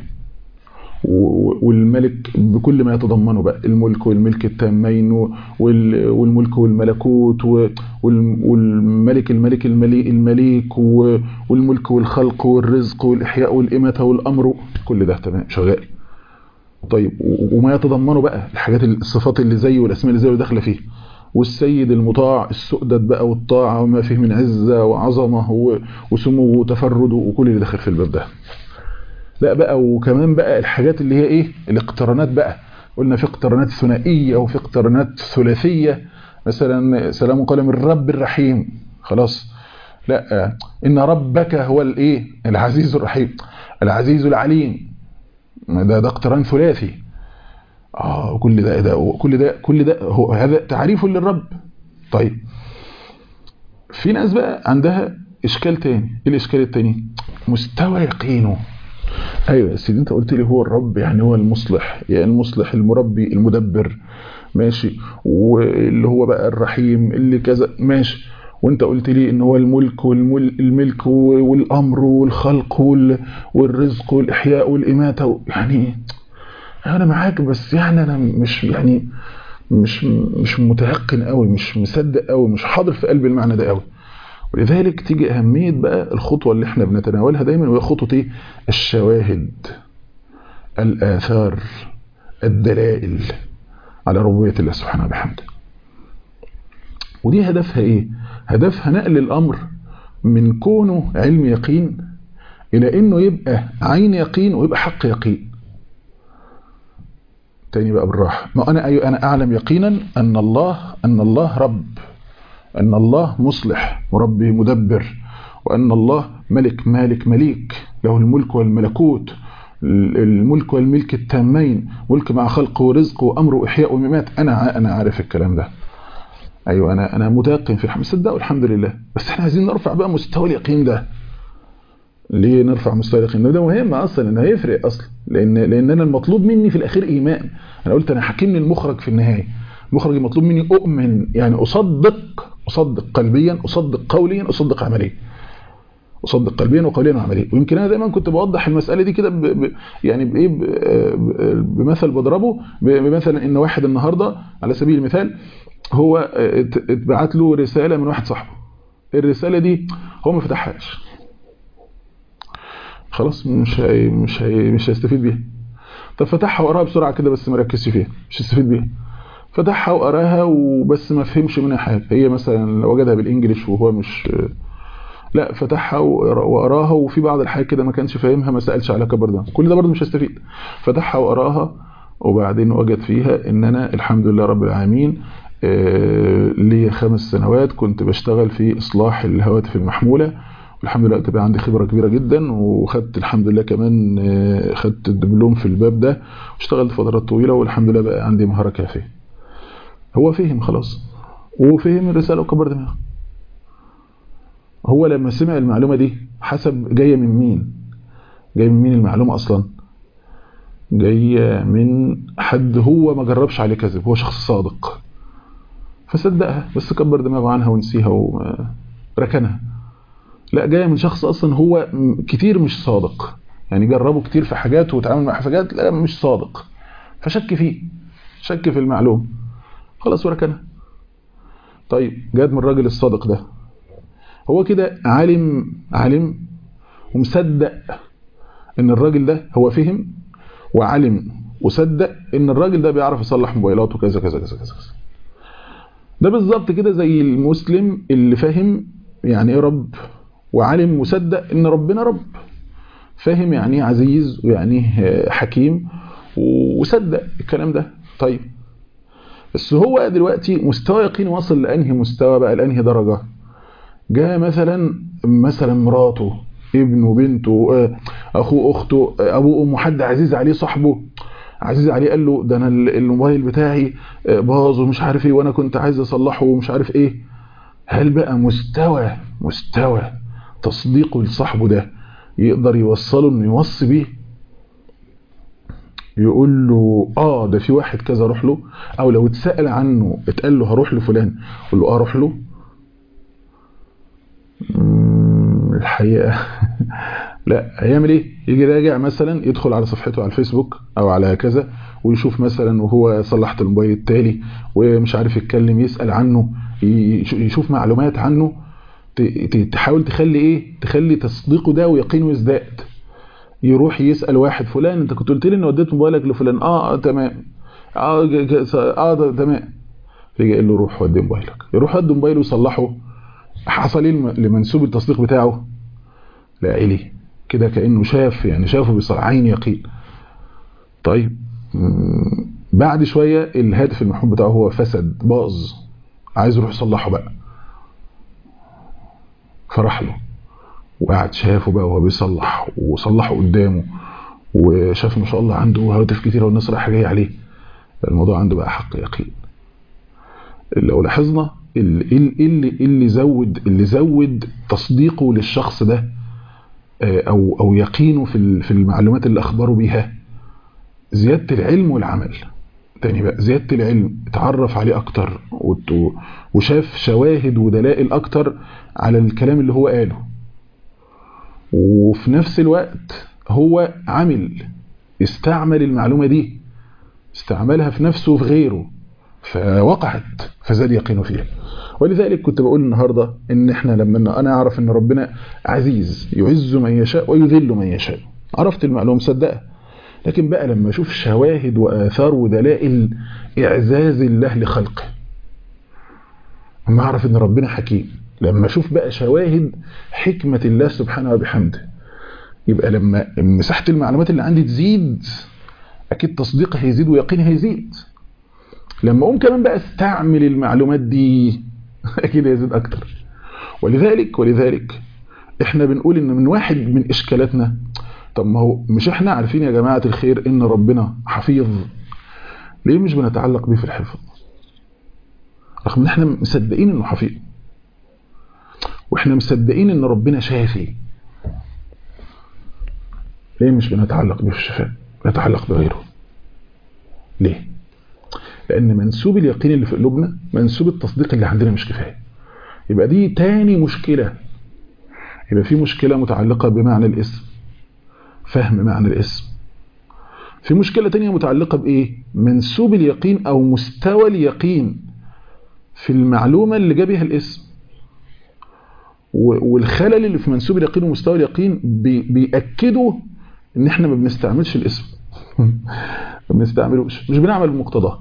والملك بكل ما يتضمنه بقى الملك والملك التامين والملك والملكوت والملك الملك المليك المليك والملك والخلق والرزق والإحياء والإماتة والأمر كل ده تمام شغال طيب وما يتضمنه بقى الحاجات الصفات اللي زيه والأسماء اللي زيه داخله فيه والسيد المطاع السؤدد بقى والطاعة وما فيه من عزة وعظمة وسمو وتفرد وكل اللي داخل في الباب ده لا بقى وكمان بقى الحاجات اللي هي ايه الاقترانات بقى قلنا في اقترانات ثنائيه وفي اقترانات ثلاثيه مثلا سلام قال من الرب الرحيم خلاص لا ان ربك هو الايه العزيز الرحيم العزيز العليم ده ده اقتران ثلاثي اه كل ده ده كل ده كل ده هو هذا تعريف للرب طيب في ناس بقى عندها اشكال تاني ايه الاشكال التاني مستوى يقينه ايوه يا سيدي انت قلت لي هو الرب يعني هو المصلح يعني المصلح المربي المدبر ماشي واللي هو بقى الرحيم اللي كذا ماشي وانت قلت لي ان هو الملك والملك والامر والخلق والرزق والاحياء والاماته يعني انا معاك بس يعني انا مش يعني مش مش متيقن قوي مش مصدق قوي مش حاضر في قلب المعنى ده قوي ولذلك تيجي اهميه بقى الخطوه اللي احنا بنتناولها دايما وهي خطوه ايه الشواهد الاثار الدلائل على ربوبيه الله سبحانه وبحمده ودي هدفها ايه هدفها نقل الامر من كونه علم يقين الى انه يبقى عين يقين ويبقى حق يقين تاني بقى بالراحه ما انا ايوه انا اعلم يقينا ان الله ان الله رب ان الله مصلح مربي مدبر وان الله ملك مالك مليك له الملك والملكوت الملك والملك التامين ملك مع خلق ورزق وامر واحياء وممات انا انا عارف الكلام ده ايوه انا انا متيقن في مصدقه الحمد لله بس احنا عايزين نرفع بقى مستوى اليقين ده ليه نرفع مستوى اليقين ده مهم اصلا انه هيفرق اصلا لان لان انا المطلوب مني في الاخير ايمان انا قلت انا حاكمني المخرج في النهايه المخرج المطلوب مني اؤمن يعني اصدق اصدق قلبيا اصدق قوليا اصدق عمليا اصدق قلبيا وقوليا وعمليا ويمكن انا دايما كنت بوضح المساله دي كده ب... ب... يعني بايه ب... بمثل بضربه بمثلا ان واحد النهارده على سبيل المثال هو اتبعت له رساله من واحد صاحبه الرساله دي هو ما فتحهاش خلاص مش هي مش هي مش هيستفيد بيها طب فتحها وقراها بسرعه كده بس ما ركزش فيها مش هيستفيد بيها فتحها وقراها وبس ما فهمش منها حاجه هي مثلا وجدها بالانجلش وهو مش لا فتحها وقراها وفي بعض الحاجات كده ما كانش فاهمها ما سالش على كبر ده كل ده برضه مش هيستفيد فتحها وقراها وبعدين وجد فيها ان انا الحمد لله رب العالمين لي خمس سنوات كنت بشتغل في اصلاح الهواتف المحموله والحمد لله تبقى عندي خبره كبيره جدا وخدت الحمد لله كمان خدت الدبلوم في الباب ده واشتغلت فترات طويله والحمد لله بقى عندي مهاره كافيه هو فهم خلاص وفهم الرساله وكبر دماغه هو لما سمع المعلومه دي حسب جايه من مين جايه من مين المعلومه اصلا جايه من حد هو ما جربش عليه كذب هو شخص صادق فصدقها بس كبر دماغه عنها ونسيها وركنها لا جايه من شخص اصلا هو كتير مش صادق يعني جربه كتير في حاجات وتعامل مع حاجات لا مش صادق فشك فيه شك في المعلوم خلاص وركنها طيب جاد من الراجل الصادق ده هو كده عالم عالم ومصدق ان الراجل ده هو فهم وعلم وصدق ان الراجل ده بيعرف يصلح موبايلات وكذا كذا كذا كذا ده بالظبط كده زي المسلم اللي فاهم يعني ايه رب وعالم مصدق ان ربنا رب فاهم يعني ايه عزيز ويعني ايه حكيم وصدق الكلام ده طيب بس هو دلوقتي مستوى يقين وصل لانهي مستوى بقى لانهي درجه جاء مثلا مثلا مراته ابنه بنته اخوه اخته ابوه امه حد عزيز عليه صاحبه عزيز عليه قال له ده انا الموبايل بتاعي باظ ومش عارف ايه وانا كنت عايز اصلحه ومش عارف ايه هل بقى مستوى مستوى تصديقه لصاحبه ده يقدر يوصله انه يوصي بيه يقول له اه ده في واحد كذا روح له او لو اتسال عنه اتقال له هروح لفلان يقول له اه روح له الحقيقه لا هيعمل ايه يجي راجع مثلا يدخل على صفحته على الفيسبوك او على كذا ويشوف مثلا وهو صلحت الموبايل التالي ومش عارف يتكلم يسال عنه يشوف معلومات عنه تحاول تخلي ايه تخلي تصديقه ده ويقينه يزداد يروح يسال واحد فلان انت كنت قلت لي ان وديت موبايلك لفلان اه, آه تمام اه اه ده تمام يجي يقول له روح ودي موبايلك يروح ودي موبايله ويصلحه حصل ايه لمنسوب التصديق بتاعه لا إلي كده كأنه شاف يعني شافه بصر عين يقين طيب بعد شوية الهاتف المحمول بتاعه هو فسد باظ عايز يروح يصلحه بقى فرح له وقعد شافه بقى وهو بيصلح وصلحه قدامه وشاف ما شاء الله عنده هواتف كتيرة والناس رايحة جاية عليه الموضوع عنده بقى حق يقين لو لاحظنا اللي, اللي, اللي زود اللي زود تصديقه للشخص ده أو, أو يقينه في في المعلومات اللي أخبره بيها زيادة العلم والعمل تاني بقى زيادة العلم اتعرف عليه أكتر وشاف شواهد ودلائل أكتر على الكلام اللي هو قاله وفي نفس الوقت هو عمل استعمل المعلومة دي استعملها في نفسه وفي غيره فوقعت فزاد يقينه فيها ولذلك كنت بقول النهاردة ان احنا لما انا اعرف ان ربنا عزيز يعز من يشاء ويذل من يشاء عرفت المعلومة مصدقة لكن بقى لما اشوف شواهد واثار ودلائل اعزاز الله لخلقه اما اعرف ان ربنا حكيم لما اشوف بقى شواهد حكمة الله سبحانه وبحمده يبقى لما مساحة المعلومات اللي عندي تزيد اكيد تصديقي هيزيد ويقيني هيزيد لما اقوم كمان بقى استعمل المعلومات دي اكيد هيزيد اكتر ولذلك ولذلك احنا بنقول ان من واحد من اشكالاتنا طب ما هو مش احنا عارفين يا جماعة الخير ان ربنا حفيظ ليه مش بنتعلق بيه في الحفظ رغم ان احنا مصدقين انه حفيظ واحنا مصدقين ان ربنا شافي ليه مش بنتعلق بيه في الشفاء نتعلق بغيره ليه لان منسوب اليقين اللي في قلوبنا منسوب التصديق اللي عندنا مش كفايه يبقى دي تاني مشكله يبقى في مشكله متعلقه بمعنى الاسم فهم معنى الاسم في مشكله تانية متعلقه بايه منسوب اليقين او مستوى اليقين في المعلومه اللي جاب بيها الاسم والخلل اللي في منسوب اليقين ومستوى اليقين بي بيأكدوا ان احنا ما بنستعملش الاسم ما بنستعملوش مش بنعمل بمقتضاه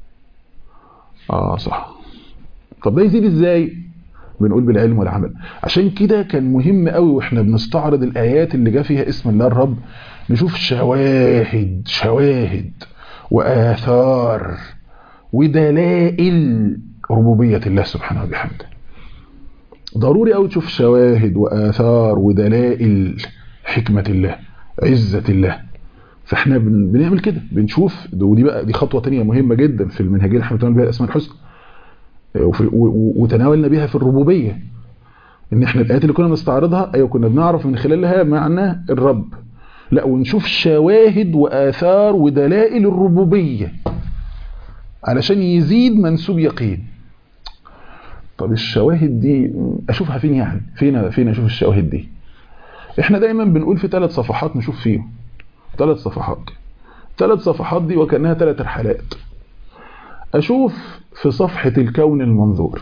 اه صح طب ده يزيد ازاي بنقول بالعلم والعمل عشان كده كان مهم قوي واحنا بنستعرض الايات اللي جاء فيها اسم الله الرب نشوف شواهد شواهد واثار ودلائل ربوبيه الله سبحانه وبحمده ضروري قوي تشوف شواهد واثار ودلائل حكمه الله عزه الله فاحنا بنعمل كده بنشوف ودي بقى دي خطوه تانية مهمه جدا في المنهجيه اللي احنا بنتعامل بيها الاسماء الحسنى وتناولنا بيها في الربوبيه ان احنا الايات اللي كنا بنستعرضها ايوه كنا بنعرف من خلالها معنى الرب لا ونشوف شواهد واثار ودلائل الربوبيه علشان يزيد منسوب يقين طب الشواهد دي اشوفها فين يعني فين فين اشوف الشواهد دي احنا دايما بنقول في ثلاث صفحات نشوف فيهم ثلاث صفحات ثلاث صفحات دي وكانها ثلاث رحلات اشوف في صفحة الكون المنظور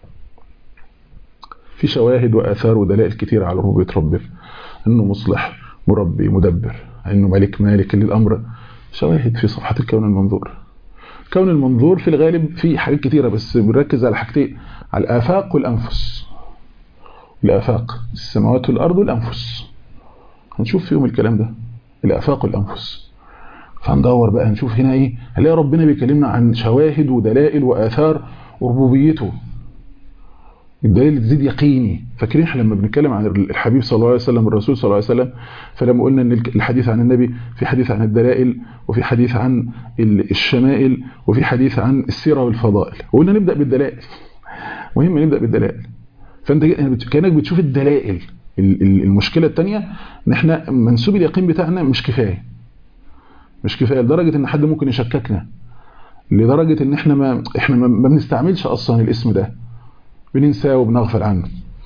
في شواهد واثار ودلائل كتير على ربوبيه ربنا انه مصلح مربي مدبر انه ملك مالك للامر شواهد في صفحة الكون المنظور الكون المنظور في الغالب في حاجات كتيرة بس بنركز على حاجتين على الآفاق والأنفس الآفاق السماوات والأرض والأنفس هنشوف فيهم الكلام ده الآفاق والأنفس فهندور بقى نشوف هنا ايه هنلاقي ربنا بيكلمنا عن شواهد ودلائل وآثار وربوبيته الدليل اللي تزيد يقيني فاكرين احنا لما بنتكلم عن الحبيب صلى الله عليه وسلم الرسول صلى الله عليه وسلم فلما قلنا ان الحديث عن النبي في حديث عن الدلائل وفي حديث عن الشمائل وفي حديث عن السيره والفضائل وقلنا نبدا بالدلائل مهم نبدا بالدلائل فانت كانك بتشوف الدلائل المشكله الثانيه ان احنا منسوب اليقين بتاعنا مش كفايه مش كفايه لدرجه ان حد ممكن يشككنا لدرجه ان احنا ما احنا ما بنستعملش اصلا الاسم ده بننساه وبنغفل عنه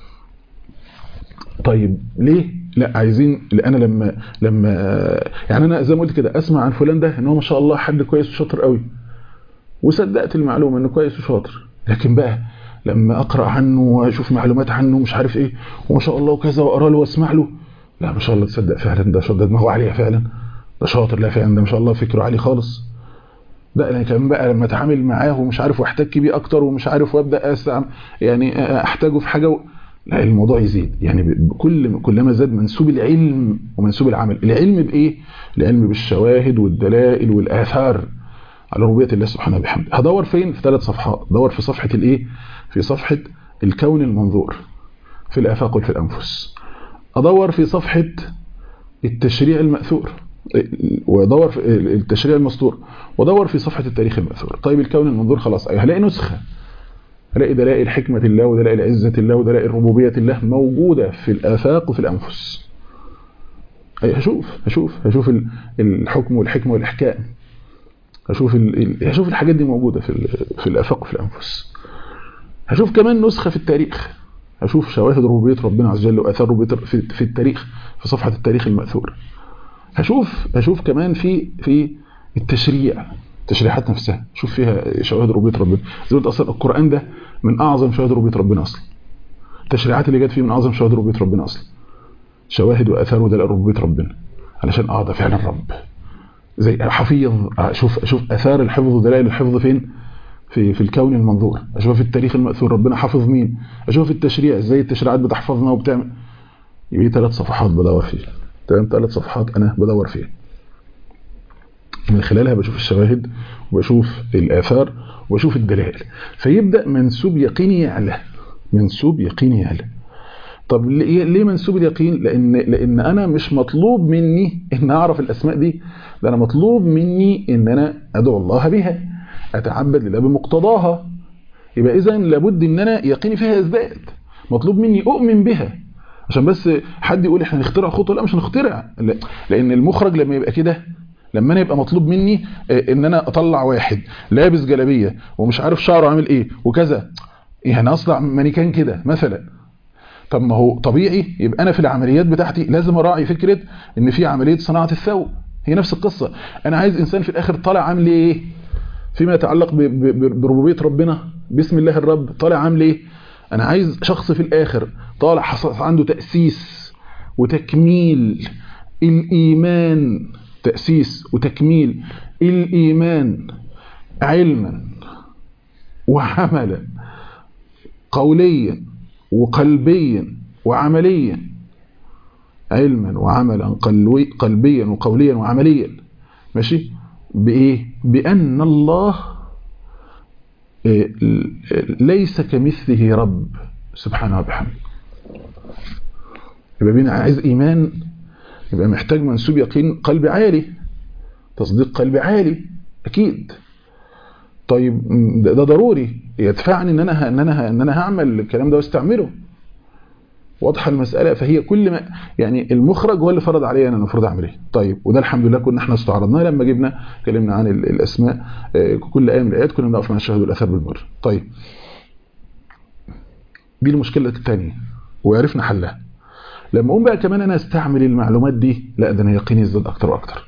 طيب ليه لا عايزين انا لما لما يعني انا زي ما قلت كده اسمع عن فلان ده ان هو ما شاء الله حد كويس وشاطر قوي وصدقت المعلومه انه كويس وشاطر لكن بقى لما اقرا عنه واشوف معلومات عنه مش عارف ايه وما شاء الله وكذا واقرا له واسمع له لا ما شاء الله تصدق فعلا ده شاطر دماغه عاليه فعلا ده شاطر لا فعلا ده ما شاء الله فكره عالي خالص لا انا كمان بقى لما اتعامل معاه ومش عارف واحتك بيه اكتر ومش عارف وابدا أسعى يعني احتاجه في حاجه و... لا الموضوع يزيد يعني كل كلما زاد منسوب العلم ومنسوب العمل العلم بايه العلم بالشواهد والدلائل والاثار على ربوبيه الله سبحانه وبحمده هدور فين في ثلاث صفحات دور في صفحه الايه في صفحه الكون المنظور في الافاق وفي الانفس ادور في صفحه التشريع الماثور وادور في التشريع المسطور وادور في صفحه التاريخ الماثور طيب الكون المنظور خلاص ايوه هلاقي نسخه هلاقي دلائل حكمه الله ودلائل عزه الله ودلائل ربوبيه الله موجوده في الافاق وفي الانفس أي هشوف هشوف هشوف الحكم والحكمه والاحكام هشوف هشوف الحاجات دي موجوده في في الافاق وفي الانفس هشوف كمان نسخه في التاريخ هشوف شواهد ربوبيه ربنا عز وجل واثار ربوبيه في التاريخ في صفحه التاريخ الماثور هشوف هشوف كمان في في التشريع التشريعات نفسها شوف فيها شواهد ربوبيه ربنا زي ما اصلا القران ده من اعظم شواهد ربوبيه ربنا اصلا التشريعات اللي جت فيه من اعظم شواهد ربوبيه ربنا اصلا شواهد واثار ودلائل ربوبيه ربنا علشان اه ده فعلا رب زي حفيظ اشوف اشوف اثار الحفظ ودلائل الحفظ فين في في الكون المنظور اشوف في التاريخ الماثور ربنا حافظ مين اشوف في التشريع ازاي التشريعات بتحفظنا وبتعمل يبقى ثلاث صفحات بدور فيها تمام ثلاث صفحات انا بدور فيها من خلالها بشوف الشواهد وبشوف الاثار وبشوف الدلائل فيبدا منسوب يقيني يعلى منسوب يقيني يعلى طب ليه منسوب اليقين لان لان انا مش مطلوب مني ان اعرف الاسماء دي ده انا مطلوب مني ان انا ادعو الله بها اتعبد لله بمقتضاها يبقى اذا لابد ان انا يقيني فيها يزداد مطلوب مني اؤمن بها عشان بس حد يقول احنا نخترع خطوه لا مش هنخترع لان المخرج لما يبقى كده لما انا يبقى مطلوب مني ان انا اطلع واحد لابس جلابيه ومش عارف شعره عامل ايه وكذا يعني اصنع مانيكان كده مثلا طب ما هو طبيعي يبقى انا في العمليات بتاعتي لازم اراعي فكره ان في عمليه صناعه الثوب هي نفس القصه انا عايز انسان في الاخر طالع عامل ايه فيما يتعلق بربوبيه ربنا بسم الله الرب طالع عامل ايه انا عايز شخص في الاخر طالع عنده تاسيس وتكميل الايمان تاسيس وتكميل الايمان علما وعملا قوليا وقلبيا وعمليا علما وعملا قلبيا وقوليا وعمليا ماشي بايه بان الله ليس كمثله رب سبحانه وبحمده يبقى بينا عايز ايمان يبقى محتاج منسوب يقين قلبي عالي تصديق قلبي عالي اكيد طيب ده, ده ضروري يدفعني ان انا ان انا ان انا هعمل الكلام ده واستعمله واضحه المساله فهي كل ما يعني المخرج هو اللي فرض عليا انا المفروض اعمل ايه طيب وده الحمد لله كنا احنا استعرضناه لما جبنا اتكلمنا عن الاسماء كل ايه من الايات كنا بنقف مع الشهاده والاثار بالمر طيب دي المشكله الثانيه وعرفنا حلها لما اقوم بقى كمان انا استعمل المعلومات دي لا ده انا يقيني يزداد اكتر واكتر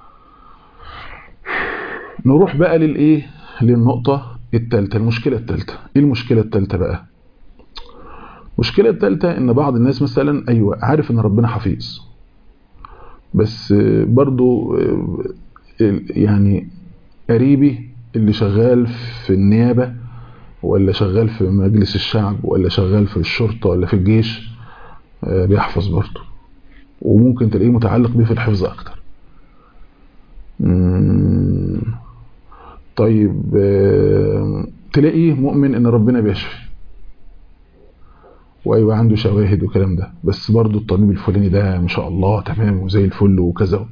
نروح بقى للايه للنقطه الثالثه المشكله الثالثه ايه المشكله الثالثه بقى المشكلة الثالثة ان بعض الناس مثلا ايوه عارف ان ربنا حفيظ بس برضو يعني قريبي اللي شغال في النيابة ولا شغال في مجلس الشعب ولا شغال في الشرطة ولا في الجيش بيحفظ برضو وممكن تلاقيه متعلق بيه في الحفظ اكتر طيب تلاقيه مؤمن ان ربنا بيشفي وايوه عنده شواهد وكلام ده بس برضه الطبيب الفلاني ده ما شاء الله تمام وزي الفل وكذا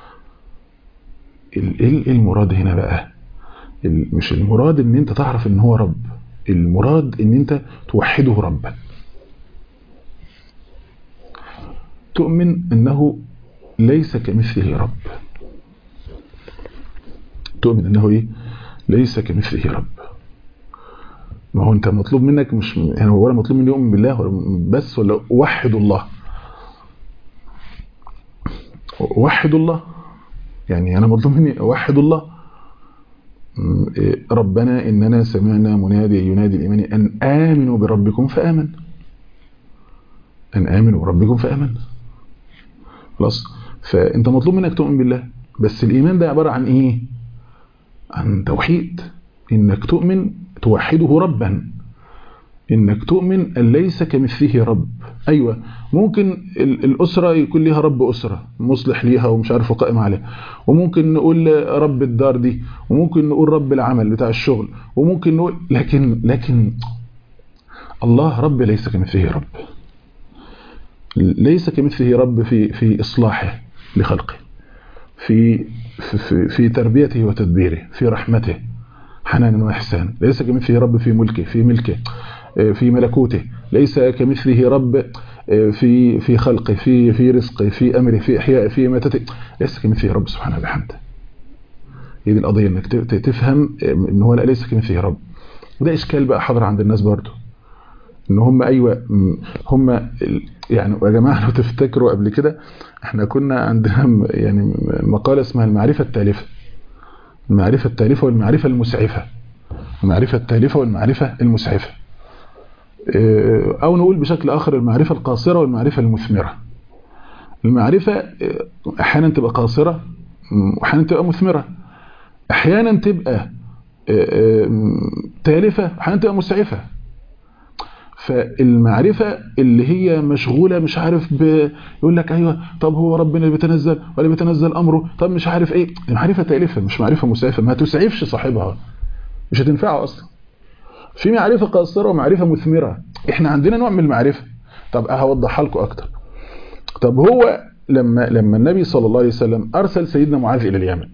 ايه المراد هنا بقى مش المراد ان انت تعرف ان هو رب المراد ان انت توحده ربا تؤمن انه ليس كمثله رب تؤمن انه ايه ليس كمثله رب ما هو انت مطلوب منك مش يعني ولا مطلوب مني اؤمن بالله ولا بس ولا وحد الله وحد الله يعني انا مطلوب مني وحد الله ربنا اننا سمعنا منادي ينادي الايمان ان امنوا بربكم فامن ان امنوا بربكم فامن خلاص فانت مطلوب منك تؤمن بالله بس الايمان ده عباره عن ايه عن توحيد انك تؤمن توحده ربا انك تؤمن ان ليس كمثله رب ايوه ممكن الاسره يكون ليها رب اسره مصلح ليها ومش عارف وقائم عليها وممكن نقول رب الدار دي وممكن نقول رب العمل بتاع الشغل وممكن نقول لكن لكن الله رب ليس كمثله رب ليس كمثله رب في في اصلاحه لخلقه في في, في تربيته وتدبيره في رحمته حنان واحسان ليس كمثله رب في ملكه في ملكه في ملكوته ليس كمثله رب في في خلقه في في رزقه في امره في احيائه في ماتته ليس كمثله رب سبحانه وبحمده هي دي القضيه انك تفهم ان هو لا ليس كمثله رب وده اشكال بقى حاضر عند الناس برضه ان هم ايوه هم يعني يا جماعه لو تفتكروا قبل كده احنا كنا عندنا يعني مقاله اسمها المعرفه التالفه المعرفه التالفه والمعرفه المسعفه المعرفه التالفه والمعرفه المسعفه او نقول بشكل اخر المعرفه القاصره والمعرفه المثمره المعرفه احيانا تبقى قاصره واحيانا تبقى مثمره احيانا تبقى تالفه احيانا تبقى مسعفه فالمعرفة اللي هي مشغولة مش عارف ب... يقول لك أيوة طب هو ربنا بيتنزل ولا بيتنزل أمره طب مش عارف إيه معرفة تالفة مش معرفة مسعفة ما تسعفش صاحبها مش هتنفعه أصلا في معرفة قاصرة ومعرفة مثمرة احنا عندنا نوع من المعرفة طب هوضحها لكم أكتر طب هو لما لما النبي صلى الله عليه وسلم أرسل سيدنا معاذ إلى اليمن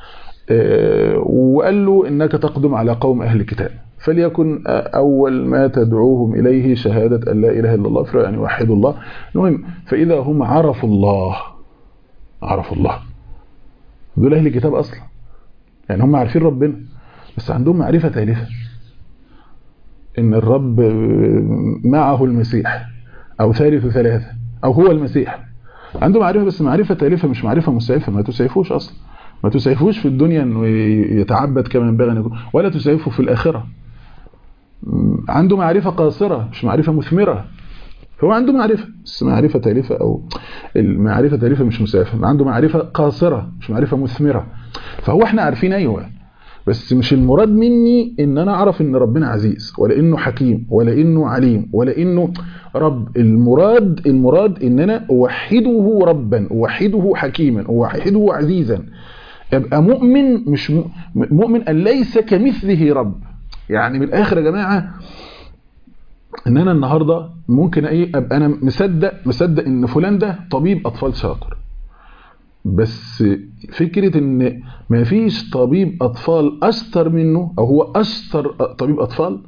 وقال له إنك تقدم على قوم أهل الكتاب فليكن أول ما تدعوهم إليه شهادة أن لا إله إلا الله يعني وحدوا الله المهم فإذا هم عرفوا الله عرفوا الله دول أهل الكتاب أصلا يعني هم عارفين ربنا بس عندهم معرفة تالفة إن الرب معه المسيح أو ثالث ثلاثة أو هو المسيح عنده معرفة بس معرفة تالفة مش معرفة مسعفة ما تسعفوش أصلا ما تسعفوش في الدنيا انه يتعبد كما ينبغي ان يكون ولا تسعفه في الاخره عنده معرفة قاصرة مش معرفة مثمرة هو عنده معرفة بس معرفة تالفة أو المعرفة تالفة مش مسافة عنده معرفة قاصرة مش معرفة مثمرة فهو احنا عارفين أيوة بس مش المراد مني ان انا اعرف ان ربنا عزيز ولا انه حكيم ولا انه عليم ولا انه رب المراد المراد ان انا اوحده ربا اوحده حكيما اوحده عزيزا ابقى مؤمن مش مؤمن ان ليس كمثله رب يعني من الاخر يا جماعه ان انا النهارده ممكن ايه ابقى انا مصدق مصدق ان فلان ده طبيب اطفال شاطر بس فكره ان ما فيش طبيب اطفال اشطر منه او هو اشطر طبيب اطفال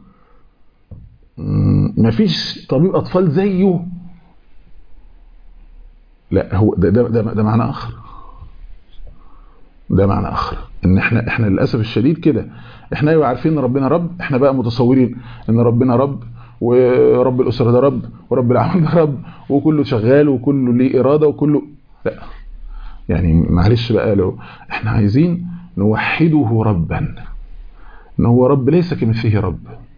ما فيش طبيب اطفال زيه لا هو ده ده ده, ده معنى اخر ده معنى اخر ان احنا احنا للاسف الشديد كده احنا ايوه عارفين ان ربنا رب احنا بقى متصورين ان ربنا رب ورب الاسره ده رب ورب العالمين ده رب وكله شغال وكله ليه اراده وكله لا يعني معلش بقى لو احنا عايزين نوحده ربا ان هو رب ليس كمثله رب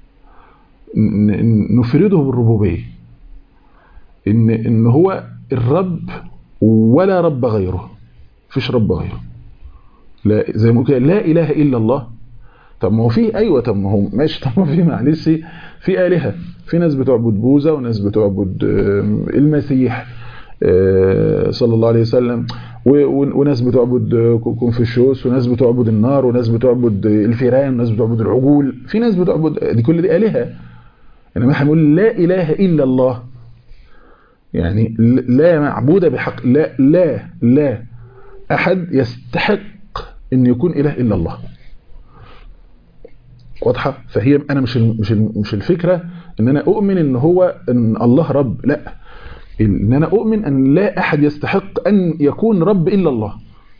نفرده بالربوبيه ان ان هو الرب ولا رب غيره مفيش رب غيره لا زي ما كده لا اله الا الله طب ما هو في ايوه طب ما هو ماشي طب ما في معلش في الهه في ناس بتعبد بوذا وناس بتعبد المسيح صلى الله عليه وسلم وناس بتعبد كونفوشيوس وناس بتعبد النار وناس بتعبد الفيران وناس بتعبد العجول في ناس بتعبد دي كل دي الهه انما احنا بنقول لا اله الا الله يعني لا معبود بحق لا لا لا احد يستحق ان يكون اله الا الله واضحه فهي انا مش مش مش الفكره ان انا اؤمن ان هو ان الله رب لا ان انا اؤمن ان لا احد يستحق ان يكون رب الا الله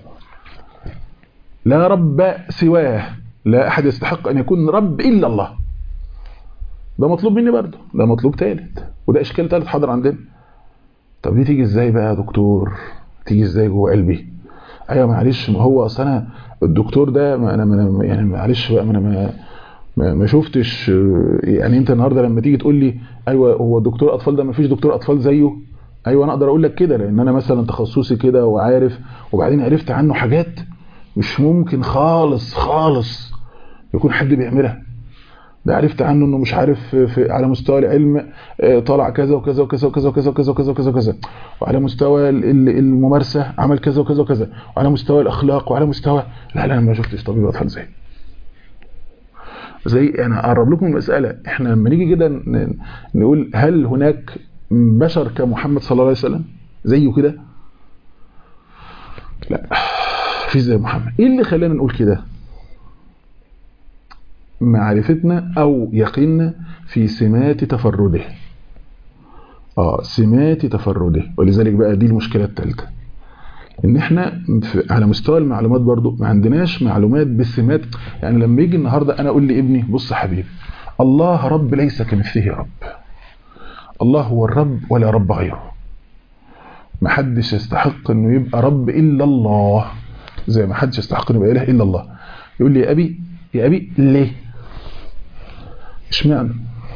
لا رب سواه لا احد يستحق ان يكون رب الا الله ده مطلوب مني برضه ده مطلوب ثالث وده اشكال ثالث حاضر عندنا طب دي تيجي ازاي بقى يا دكتور تيجي ازاي جوه قلبي ايوه معلش ما هو اصل انا الدكتور ده ما انا ما يعني معلش بقى ما انا ما ما, ما شفتش يعني انت النهارده لما تيجي تقول لي ايوه هو دكتور اطفال ده ما فيش دكتور اطفال زيه ايوه انا اقدر اقول لك كده لان انا مثلا تخصصي كده وعارف وبعدين عرفت عنه حاجات مش ممكن خالص خالص يكون حد بيعملها ده عرفت عنه انه مش عارف في على مستوى العلم طلع كذا وكذا وكذا وكذا وكذا وكذا وكذا وكذا وكذا وعلى مستوى الممارسه عمل كذا وكذا وكذا وعلى مستوى الاخلاق وعلى مستوى لا لا انا ما شفتش طبيب اطفال زي زي انا اقرب لكم المساله احنا لما نيجي كده نقول هل هناك بشر كمحمد صلى الله عليه وسلم زيه كده لا في زي محمد ايه اللي خلانا نقول كده معرفتنا او يقيننا في سمات تفرده اه سمات تفرده ولذلك بقى دي المشكله الثالثه ان احنا على مستوى المعلومات برضو ما عندناش معلومات بالسمات يعني لما يجي النهارده انا اقول لابني بص يا حبيبي الله رب ليس كمثله رب الله هو الرب ولا رب غيره ما حدش يستحق انه يبقى رب الا الله زي ما حدش يستحق انه يبقى اله الا الله يقول لي يا ابي يا ابي ليه اشمعنى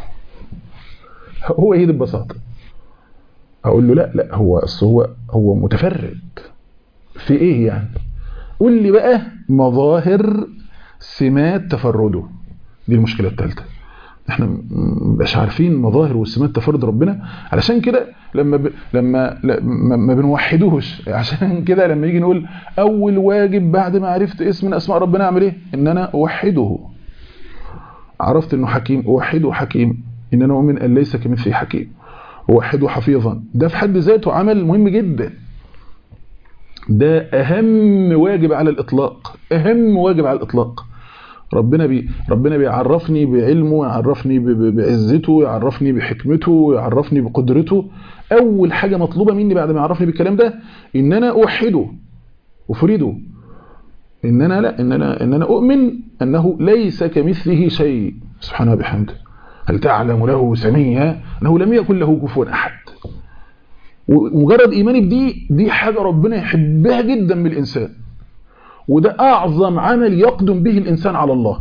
هو ايه ببساطه اقول له لا لا هو اصل هو هو متفرد في ايه يعني قول لي بقى مظاهر سمات تفرده دي المشكله الثالثه احنا مش عارفين مظاهر وسمات تفرد ربنا علشان كده لما ب... لما ما بنوحدوش عشان كده لما يجي نقول اول واجب بعد ما عرفت اسم من اسماء ربنا اعمل ايه ان انا اوحده عرفت انه حكيم اوحده حكيم ان انا اؤمن ان ليس كمثله حكيم اوحده حفيظا ده في حد ذاته عمل مهم جدا ده اهم واجب على الاطلاق اهم واجب على الاطلاق ربنا بي ربنا بيعرفني بعلمه يعرفني بعزته يعرفني بحكمته يعرفني بقدرته اول حاجه مطلوبه مني بعد ما يعرفني بالكلام ده ان انا اوحده افرده ان انا لا ان انا ان انا اؤمن انه ليس كمثله شيء سبحانه وبحمده هل تعلم له سميا انه لم يكن له كفوا احد ومجرد ايماني بدي دي حاجه ربنا يحبها جدا من الانسان وده اعظم عمل يقدم به الانسان على الله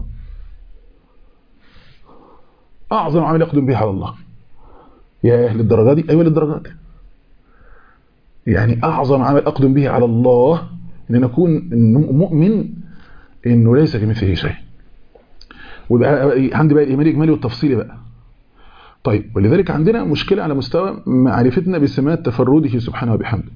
اعظم عمل يقدم به على الله يا اهل الدرجه دي ايوه للدرجه دي يعني اعظم عمل اقدم به على الله ان نكون مؤمن انه ليس كمثله شيء ويبقى عندي بقى الايمان الاجمالي والتفصيلي بقى طيب ولذلك عندنا مشكله على مستوى معرفتنا بسمات تفرده سبحانه وبحمده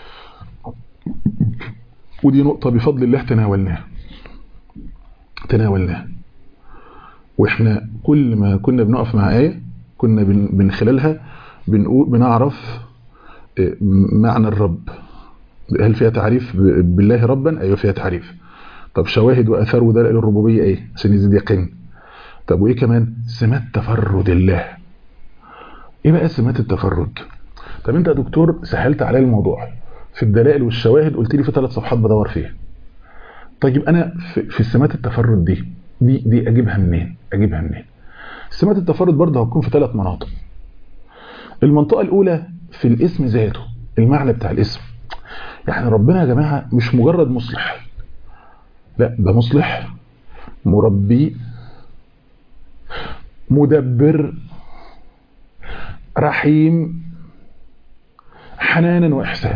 ودي نقطة بفضل الله تناولناها تناولناها واحنا كل ما كنا بنقف مع آية كنا من خلالها بنقول بنعرف معنى الرب هل فيها تعريف بالله ربا ايوه فيها تعريف طب شواهد واثار ودلائل الربوبيه ايه عشان يزيد يقين طب وايه كمان سمات تفرد الله ايه بقى سمات التفرد طب انت يا دكتور سهلت عليا الموضوع في الدلائل والشواهد قلت لي في ثلاث صفحات بدور فيها طيب انا في, في سمات التفرد دي دي دي اجيبها منين اجيبها منين سمات التفرد برضه هتكون في ثلاث مناطق المنطقه الاولى في الاسم ذاته المعنى بتاع الاسم يعني ربنا يا جماعه مش مجرد مصلح لا ده مصلح مربي مدبر رحيم حنانا واحسان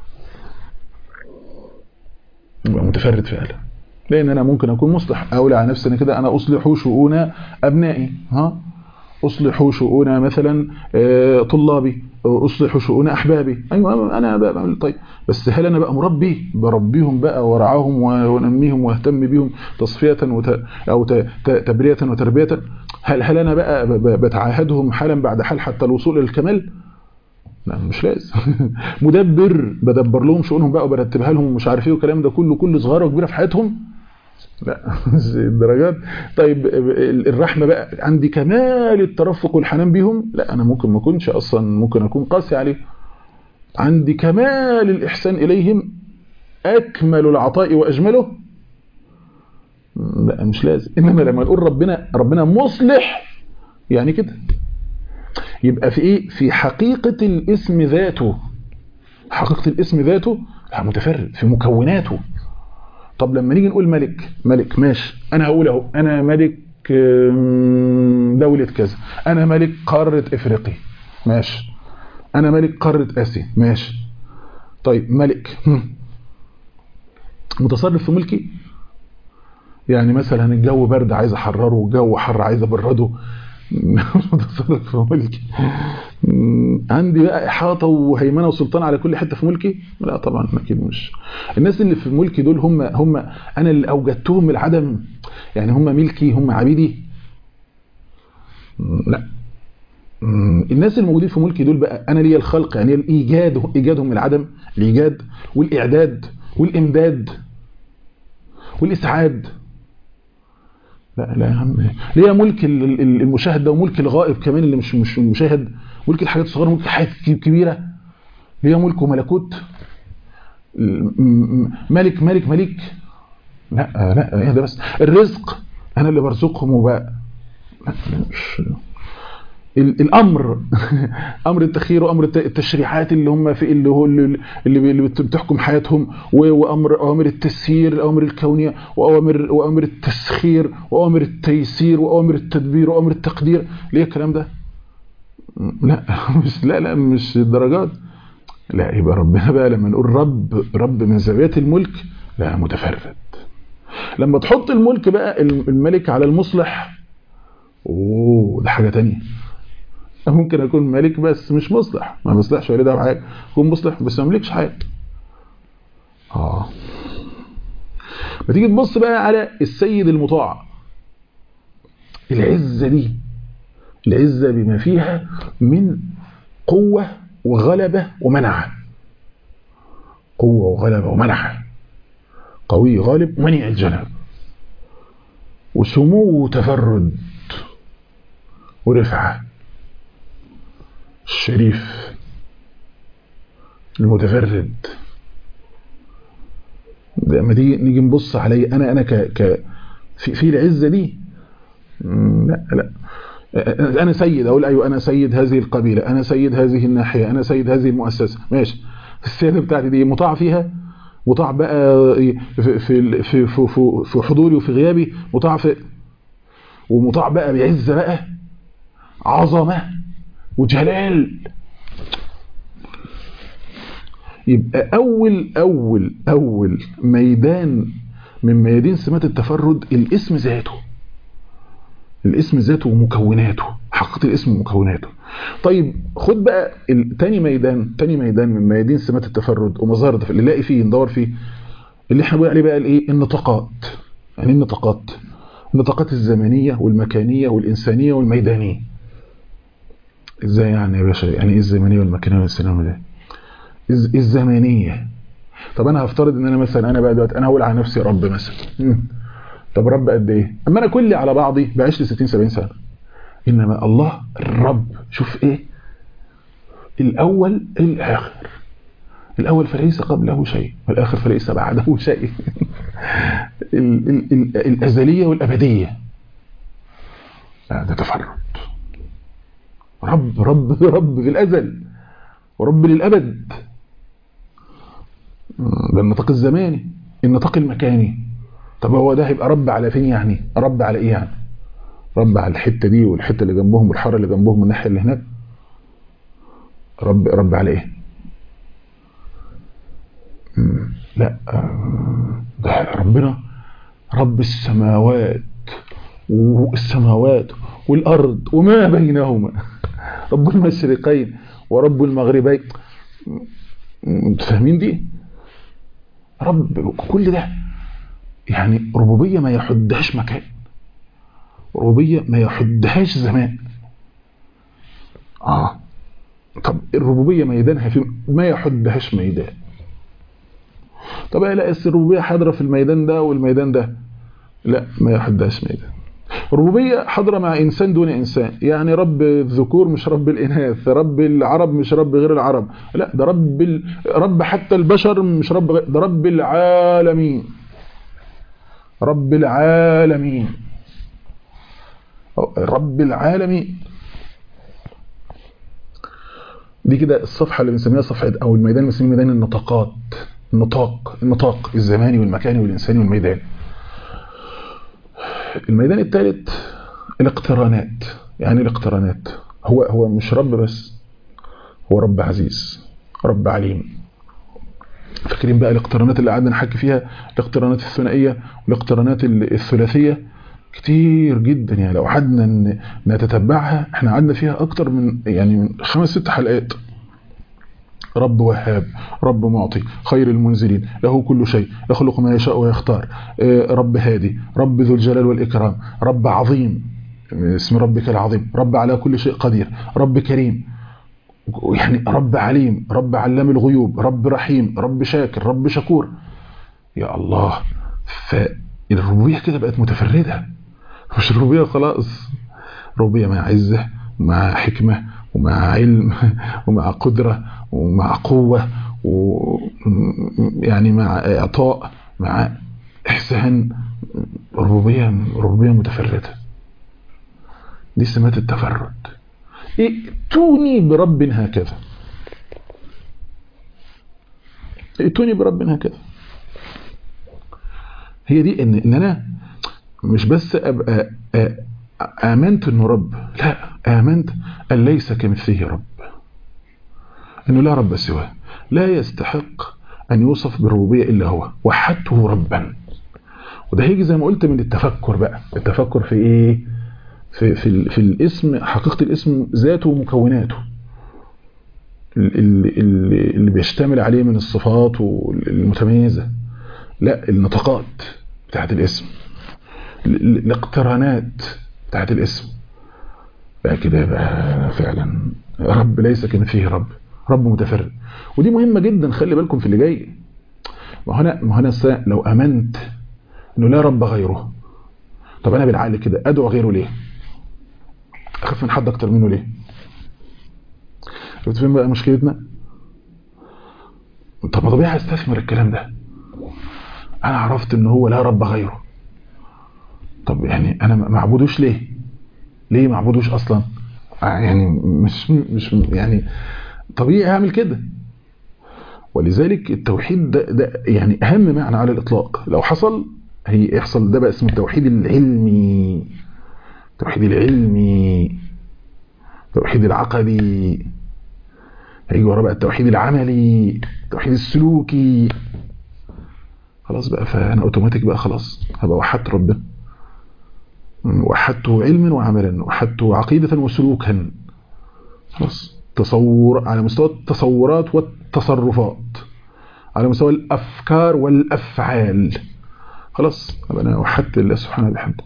يبقى متفرد فعلا لان انا ممكن اكون مصلح اقول على نفسي انا كده انا اصلح شؤون ابنائي ها اصلح شؤون مثلا طلابي اصلح شؤون احبابي ايوه انا بعمل طيب بس هل انا بقى مربي بربيهم بقى وارعاهم وانميهم واهتم بيهم تصفيه وت... او تبريه وتربيه هل هل انا بقى بتعاهدهم حالا بعد حال حتى الوصول الى الكمال لا مش لازم مدبر بدبر لهم شؤونهم بقى وبرتبها لهم ومش عارف ايه والكلام ده كله كل صغيره وكبيره في حياتهم لا الدرجات طيب الرحمه بقى عندي كمال الترفق والحنان بيهم لا انا ممكن ما اكونش اصلا ممكن اكون قاسي عليه عندي كمال الاحسان اليهم اكمل العطاء واجمله لا مش لازم انما لما نقول ربنا ربنا مصلح يعني كده يبقى في ايه في حقيقه الاسم ذاته حقيقه الاسم ذاته متفرد في مكوناته طب لما نيجي نقول ملك ملك ماشي انا هقول اهو انا ملك دولة كذا انا ملك قارة افريقيا ماشي انا ملك قارة اسيا ماشي طيب ملك متصرف في ملكي يعني مثلا الجو برد عايز احرره والجو حر عايز ابرده متصرف في ملكي عندي بقى احاطه وهيمنه وسلطان على كل حته في ملكي لا طبعا اكيد مش الناس اللي في ملكي دول هم هم انا اللي اوجدتهم من العدم يعني هم ملكي هم عبيدي لا الناس الموجودين في ملكي دول بقى انا ليا الخلق يعني الايجاد ايجادهم من العدم الايجاد والاعداد والامداد والاسعاد لا لا يا عم ليه ملك المشاهد ده وملك الغائب كمان اللي مش مش المشاهد ملك الحاجات الصغيره ملك الحاجات الكبيره ليه ملك وملكوت ملك ملك ملك لا لا ايه ده بس الرزق انا اللي برزقهم وبقى مش الامر امر التخيير وامر التشريعات اللي هم في اللي هو اللي, اللي بتحكم حياتهم وامر اوامر التسيير الاوامر الكونيه واوامر واوامر التسخير واوامر التيسير واوامر التدبير واوامر التقدير ليه الكلام ده لا مش لا لا مش الدرجات لا يبقى ربنا بقى لما نقول رب رب من زاويه الملك لا متفرد لما تحط الملك بقى الملك على المصلح اوه ده حاجه تانية ممكن اكون ملك بس مش مصلح ما بصلحش ولا ده بحاجه اكون مصلح بس ما املكش حاجه اه ما تيجي تبص بقى على السيد المطاع العزه دي العزه بما فيها من قوه وغلبه ومنعه قوه وغلبه ومنعه قوي غالب منيع الجنب وسمو وتفرد ورفعه الشريف المتفرد لما تيجي نيجي نبص علي انا انا ك ك في, في العزه دي لا لا انا سيد اقول ايوه انا سيد هذه القبيله انا سيد هذه الناحيه انا سيد هذه المؤسسه ماشي السياده بتاعتي دي مطاع فيها مطاع بقى في في في في, في حضوري وفي غيابي مطاع في ومطاع بقى بعزه بقى عظمه وجلال يبقى أول أول أول ميدان من ميادين سمات التفرد الاسم ذاته الاسم ذاته ومكوناته حقيقة الاسم ومكوناته طيب خد بقى تاني ميدان تاني ميدان من ميادين سمات التفرد ومظاهر اللي نلاقي فيه ندور فيه اللي احنا بنقول عليه بقى الايه النطاقات يعني النطاقات النطاقات الزمنية والمكانية والإنسانية والميدانية ازاي يعني يا باشا يعني ايه الزمنيه والمكانيه والانسانيه والميدانيه الزمنيه طب انا هفترض ان انا مثلا انا بقى دلوقتي انا هقول على نفسي رب مثلا طب رب قد ايه اما انا كلي على بعضي بعيش لي 60 70 سنه انما الله الرب شوف ايه الاول الاخر الاول فليس قبله شيء والاخر فليس بعده شيء ال ال ال الازليه والابديه لا ده تفرد رب رب رب في الأزل ورب للأبد ده النطاق الزماني النطاق المكاني طب هو ده هيبقى رب على فين يعني رب على ايه يعني رب على الحتة دي والحتة اللي جنبهم والحارة اللي جنبهم والناحية اللي هناك رب رب على ايه لا ده ربنا رب السماوات والسماوات والأرض وما بينهما رب المشرقين ورب المغربين فاهمين دي رب كل ده يعني ربوبية ما يحدهاش مكان ربوبية ما يحدهاش زمان آه طب الربوبية ميدانها في ما يحدهاش ميدان طب لا الربوبية حاضرة في الميدان ده والميدان ده لا ما يحدهاش ميدان ربوبية حاضرة مع إنسان دون إنسان يعني رب الذكور مش رب الإناث رب العرب مش رب غير العرب لا ده رب ال... رب حتى البشر مش رب غير ده رب العالمين رب العالمين رب العالمين دي كده الصفحة اللي بنسميها صفحة أو الميدان اللي بنسميه ميدان النطاقات النطاق النطاق الزماني والمكاني والإنساني والميداني الميدان الثالث الاقترانات يعني الاقترانات هو هو مش رب بس هو رب عزيز رب عليم فاكرين بقى الاقترانات اللي قعدنا نحكي فيها الاقترانات الثنائيه والاقترانات الثلاثيه كتير جدا يعني لو قعدنا نتتبعها احنا قعدنا فيها اكتر من يعني من خمس ست حلقات رب وهاب رب معطي خير المنزلين له كل شيء يخلق ما يشاء ويختار رب هادي رب ذو الجلال والإكرام رب عظيم اسم ربك العظيم رب على كل شيء قدير رب كريم يعني رب عليم رب علام الغيوب رب رحيم رب شاكر رب شكور يا الله فالربوبية كده بقت متفردة مش ربوبية خلاص ربوبية مع عزة مع حكمة ومع علم ومع قدرة ومع قوة ويعني مع إعطاء مع إحسان ربوبية ربوبية متفردة دي سمات التفرد ائتوني برب هكذا ائتوني برب هكذا هي دي ان, إن انا مش بس ابقى امنت انه رب لا امنت ان ليس كمثله رب انه لا رب سواه لا يستحق ان يوصف بالربوبيه الا هو وحدته ربا وده هيجي زي ما قلت من التفكر بقى التفكر في ايه في في, في الاسم حقيقه الاسم ذاته ومكوناته اللي, اللي بيشتمل عليه من الصفات المتميزه لا النطاقات بتاعت الاسم الاقترانات بتاعت الاسم بقى كده يبقى فعلا رب ليس كمثله رب رب متفرد ودي مهمة جدا خلي بالكم في اللي جاي ما هنا ما هنا لو امنت انه لا رب غيره طب انا بالعقل كده ادعو غيره ليه اخاف من حد اكتر منه ليه شفت فين بقى مشكلتنا طب ما طبيعي استثمر الكلام ده انا عرفت ان هو لا رب غيره طب يعني انا ما اعبدوش ليه ليه ما اعبدوش اصلا يعني مش مش يعني طبيعي اعمل كده ولذلك التوحيد ده, ده يعني اهم معنى على الاطلاق لو حصل هي يحصل ده بقى اسمه التوحيد العلمي التوحيد العلمي التوحيد العقدي هيجي ورا بقى التوحيد العملي التوحيد السلوكي خلاص بقى فانا اوتوماتيك بقى خلاص هبقى وحدت ربنا وحدته علما وعملا وحدته عقيدة وسلوكا خلاص تصور على مستوى التصورات والتصرفات على مستوى الأفكار والأفعال خلاص أنا وحدت الله سبحانه وبحمده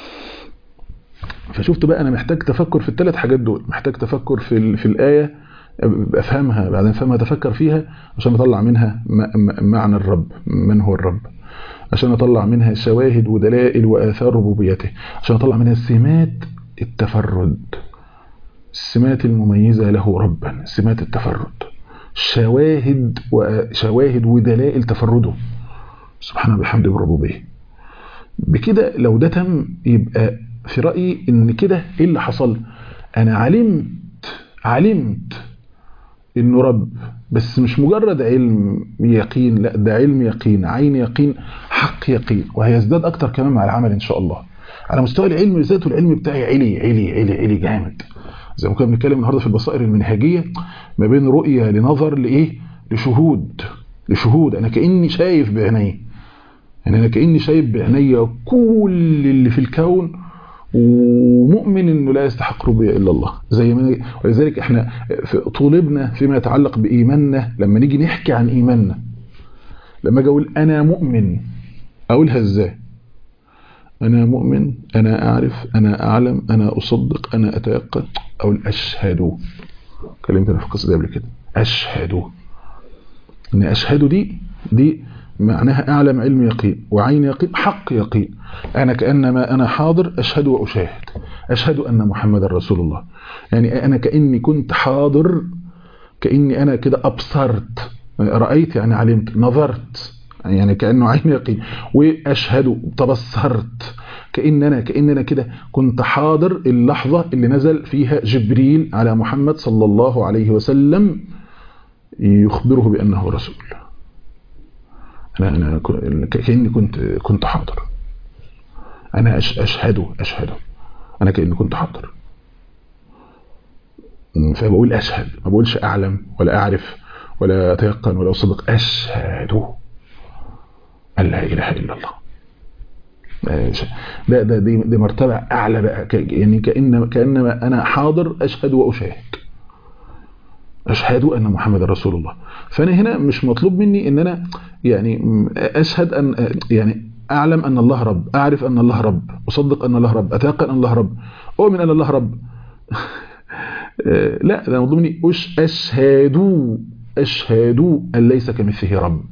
فشفت بقى أنا محتاج تفكر في الثلاث حاجات دول محتاج تفكر في, في الآية أفهمها بعدين أفهمها أتفكر فيها عشان أطلع منها معنى الرب من هو الرب عشان أطلع منها شواهد ودلائل وآثار ربوبيته عشان أطلع منها سمات التفرد السمات المميزة له ربا سمات التفرد شواهد وشواهد ودلائل تفرده سبحانه بحمده بالربوبية بكده لو ده تم يبقى في رأيي ان كده ايه اللي حصل انا علمت علمت انه رب بس مش مجرد علم يقين لا ده علم يقين عين يقين حق يقين وهيزداد اكتر كمان مع العمل ان شاء الله على مستوى العلم ذاته العلم بتاعي علي علي علي علي جامد زي ما كنا بنتكلم النهارده في البصائر المنهجيه ما بين رؤيه لنظر لايه لشهود لشهود انا كاني شايف بعيني يعني انا كاني شايف بعيني كل اللي في الكون ومؤمن انه لا يستحق ربية الا الله زي ما ولذلك احنا في طولبنا فيما يتعلق بايماننا لما نيجي نحكي عن ايماننا لما اجي اقول انا مؤمن اقولها ازاي انا مؤمن انا اعرف انا اعلم انا اصدق انا اتيقن اقول اشهد كلمت انا في القصه دي قبل كده اشهد ان اشهد دي دي معناها أعلم علم يقين وعين يقين حق يقين أنا كأنما أنا حاضر أشهد وأشاهد أشهد أن محمد رسول الله يعني أنا كأني كنت حاضر كأني أنا كده أبصرت رأيت يعني علمت نظرت يعني كأنه عين يقين وأشهد تبصرت كأن أنا كأن أنا كده كنت حاضر اللحظة اللي نزل فيها جبريل على محمد صلى الله عليه وسلم يخبره بأنه رسول أنا أنا كأني كنت كنت حاضر أنا أشهد أشهد أنا كأني كنت حاضر فبقول أشهد ما بقولش أعلم ولا أعرف ولا أتيقن ولا أصدق أشهد أن لا إله إلا الله ده ده دي, دي مرتبة أعلى بقى يعني كأن كأنما أنا حاضر أشهد وأشاهد أشهد أن محمد رسول الله فأنا هنا مش مطلوب مني أن أنا يعني أشهد أن يعني أعلم أن الله رب أعرف أن الله رب أصدق أن الله رب أتيقن أن الله رب أؤمن أن الله رب لا ده مطلوب مني أش أشهد أشهد أن ليس كمثله رب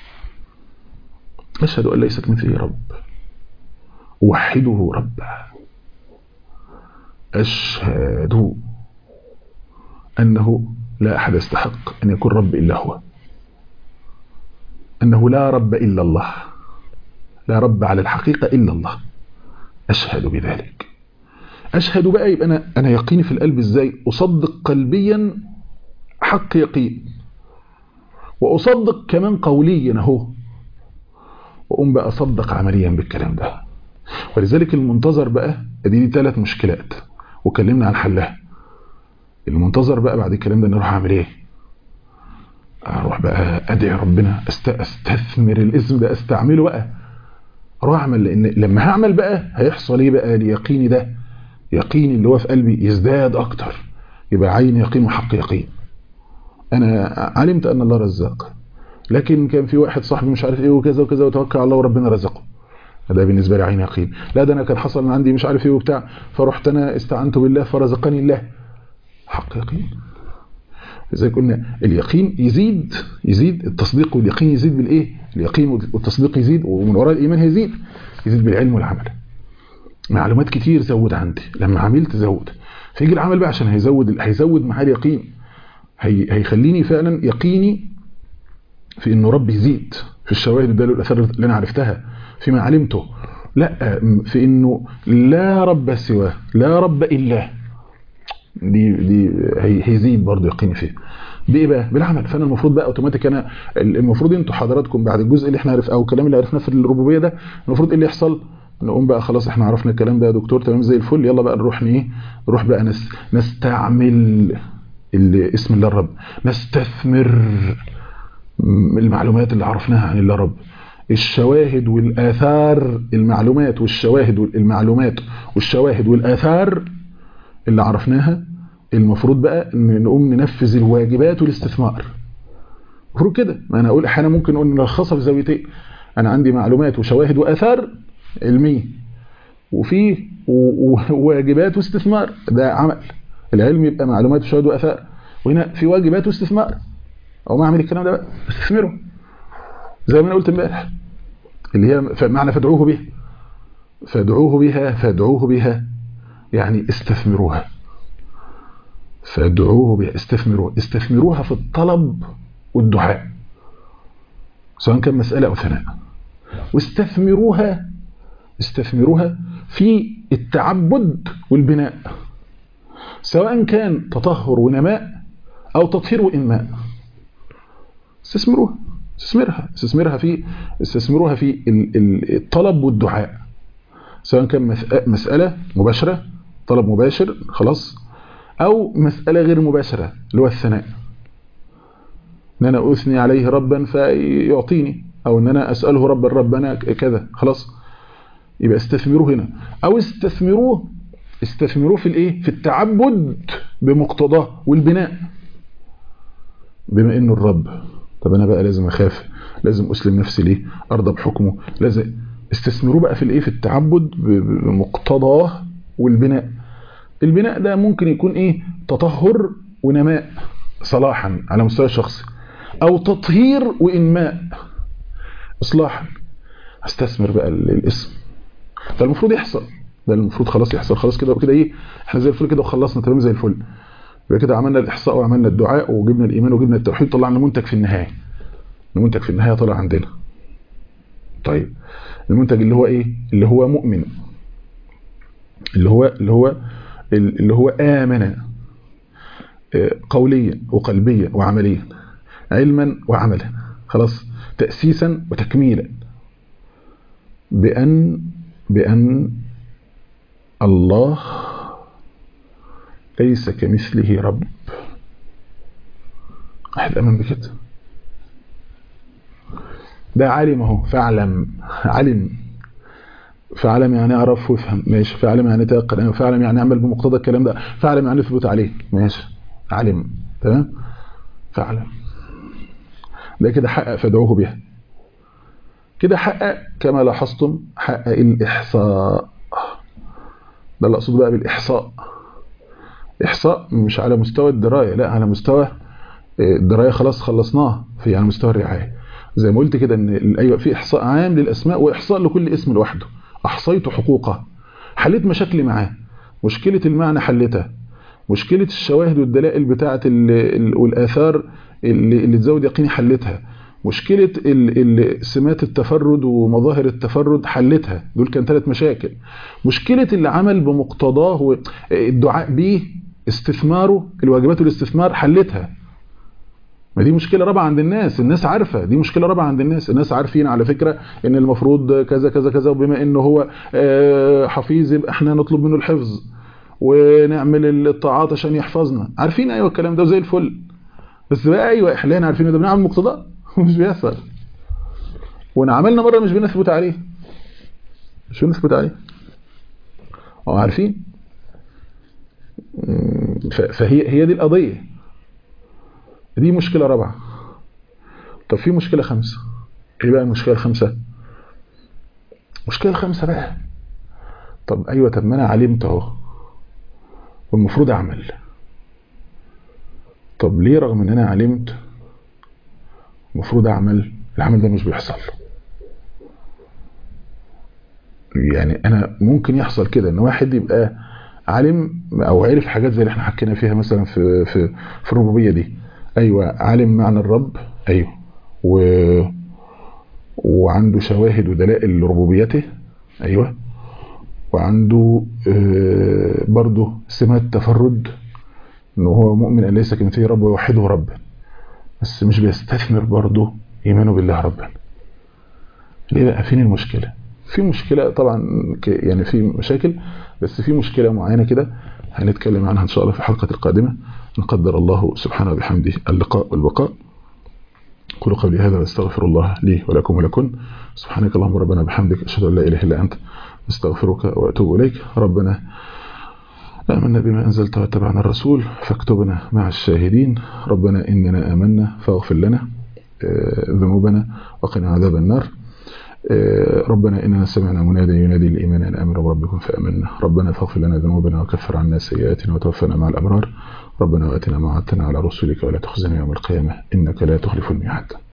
أشهد أن ليس كمثله رب وحده ربا أشهد أنه لا أحد يستحق أن يكون رب إلا هو أنه لا رب إلا الله لا رب على الحقيقة إلا الله أشهد بذلك أشهد بقى يبقى أنا, أنا يقيني في القلب إزاي أصدق قلبيا حق يقين وأصدق كمان قوليا أهو وأقوم بقى أصدق عمليا بالكلام ده ولذلك المنتظر بقى دي, دي ثلاث مشكلات وكلمنا عن حلها المنتظر بقى بعد الكلام ده ان اروح اعمل ايه اروح بقى ادعي ربنا أست... استثمر الاسم ده استعمله بقى اروح اعمل لان لما هعمل بقى هيحصل ايه بقى اليقين ده يقيني اللي هو في قلبي يزداد اكتر يبقى عين يقين وحق يقين انا علمت ان الله رزاق لكن كان في واحد صاحبي مش عارف ايه وكذا وكذا وتوكل على الله وربنا رزقه ده بالنسبه لي عين يقين لا ده انا كان حصل من عندي مش عارف ايه وبتاع فرحت انا استعنت بالله فرزقني الله حق يقين زي قلنا اليقين يزيد يزيد التصديق واليقين يزيد بالايه اليقين والتصديق يزيد ومن وراء الايمان هيزيد يزيد بالعلم والعمل معلومات كتير زود عندي لما عملت زود فيجي العمل بقى عشان هيزود هيزود معايا اليقين هي هيخليني فعلا يقيني في انه رب يزيد في الشواهد والدلائل والاثار اللي انا عرفتها فيما علمته لا في انه لا رب سواه لا رب الا دي دي هيزيد برضه يقيني فيه بايه بقى بالعمل فانا المفروض بقى اوتوماتيك انا المفروض انتوا حضراتكم بعد الجزء اللي احنا عرف او الكلام اللي عرفناه في الربوبيه ده المفروض ايه اللي يحصل نقوم بقى خلاص احنا عرفنا الكلام ده يا دكتور تمام زي الفل يلا بقى نروح ايه نروح بقى نس نستعمل اسم الله الرب نستثمر المعلومات اللي عرفناها عن الله رب الشواهد والآثار المعلومات والشواهد والمعلومات والشواهد والآثار اللي عرفناها المفروض بقى ان نقوم ننفذ الواجبات والاستثمار المفروض كده ما انا اقول احيانا ممكن نقول نلخصها في زاويتين انا عندي معلومات وشواهد واثار علميه وفي واجبات واستثمار ده عمل العلم يبقى معلومات وشواهد واثار وهنا في واجبات واستثمار او ما اعمل الكلام ده بقى استثمره زي ما انا قلت امبارح اللي هي معنى فادعوه بها فادعوه بها فادعوه بها يعني استثمروها فادعوه بها استثمروها استثمروها في الطلب والدعاء سواء كان مسألة أو ثناء واستثمروها استثمروها في التعبد والبناء سواء كان تطهر ونماء أو تطهير وإنماء استثمروها استثمرها استثمرها في استثمروها في الطلب والدعاء سواء كان مسألة مباشرة طلب مباشر خلاص أو مسألة غير مباشرة اللي هو الثناء ان انا اثني عليه ربا فيعطيني او ان انا اساله ربا ربنا كذا خلاص يبقى استثمروه هنا او استثمروه استثمروه في الايه في التعبد بمقتضاه والبناء بما انه الرب طب انا بقى لازم اخاف لازم اسلم نفسي ليه ارضى بحكمه لازم استثمروه بقى في الايه في التعبد بمقتضاه والبناء البناء ده ممكن يكون ايه تطهر ونماء صلاحا على مستوى شخصي او تطهير وانماء اصلاحا استثمر بقى الاسم ده المفروض يحصل ده المفروض خلاص يحصل خلاص كده وكده ايه احنا زي الفل كده وخلصنا تمام زي الفل يبقى كده عملنا الاحصاء وعملنا الدعاء وجبنا الايمان وجبنا التوحيد طلعنا المنتج في النهايه المنتج في النهايه طلع عندنا طيب المنتج اللي هو ايه اللي هو مؤمن اللي هو اللي هو اللي هو امن قوليا وقلبيا وعمليا علما وعملا خلاص تأسيسا وتكميلا بأن بأن الله ليس كمثله رب واحد امن بكده ده علم اهو فاعلم علم فاعلم يعني اعرف وافهم ماشي فاعلم يعني تيقن فاعلم يعني اعمل بمقتضى الكلام ده فاعلم يعني اثبت عليه ماشي علم تمام فاعلم ده كده حقق فادعوه بها كده حقق كما لاحظتم حقق الإحصاء ده اللي أقصد بقى بالإحصاء إحصاء مش على مستوى الدراية لا على مستوى الدراية خلاص خلصناها في على مستوى الرعاية زي ما قلت كده ان ايوه في احصاء عام للاسماء واحصاء لكل اسم لوحده احصيت حقوقه حليت مشاكلي معاه مشكله المعنى حلتها مشكله الشواهد والدلائل بتاعه والاثار اللي, اللي تزود يقيني حلتها مشكلة سمات التفرد ومظاهر التفرد حلتها دول كان ثلاث مشاكل مشكلة اللي عمل بمقتضاه الدعاء به استثماره الواجبات والاستثمار حلتها ما دي مشكلة رابعة عند الناس الناس عارفة دي مشكلة رابعة عند الناس الناس عارفين على فكرة ان المفروض كذا كذا كذا وبما انه هو حفيظ يبقى احنا نطلب منه الحفظ ونعمل الطاعات عشان يحفظنا عارفين ايوه الكلام ده وزي الفل بس بقى ايوه احنا عارفين ده بنعمل مقتضى مش بيحصل ونعملنا مرة مش بنثبت عليه مش بنثبت عليه او عارفين فهي هي دي القضية دي مشكلة رابعة طب في مشكلة خمسة ايه بقى المشكلة الخمسة المشكلة الخمسة بقى طب ايوه طب ما انا علمت اهو والمفروض اعمل طب ليه رغم ان انا علمت المفروض اعمل العمل ده مش بيحصل يعني انا ممكن يحصل كده ان واحد يبقى عالم او عرف حاجات زي اللي احنا حكينا فيها مثلا في في في الربوبيه دي ايوه عالم معنى الرب ايوه و وعنده شواهد ودلائل لربوبيته ايوه وعنده آه برضه سمات تفرد ان هو مؤمن ان ليس كمثله رب ويوحده ربا بس مش بيستثمر برضه ايمانه بالله ربا ليه بقى فين المشكله في مشكله طبعا يعني في مشاكل بس في مشكله معينه كده هنتكلم عنها ان شاء الله في الحلقه القادمه ان قدر الله سبحانه وبحمده اللقاء والبقاء قولوا قولي هذا واستغفر الله لي ولكم ولكن سبحانك اللهم ربنا بحمدك اشهد ان لا اله الا انت استغفرك واتوب اليك ربنا آمنا بما أنزلت واتبعنا الرسول فاكتبنا مع الشاهدين ربنا إننا آمنا فاغفر لنا ذنوبنا وقنا عذاب النار ربنا إننا سمعنا منادي ينادي الإيمان أن آمنوا بربكم فآمنا ربنا فاغفر لنا ذنوبنا وكفر عنا سيئاتنا وتوفنا مع الأبرار ربنا وآتنا ما وعدتنا على رسلك ولا تخزنا يوم القيامة إنك لا تخلف الميعاد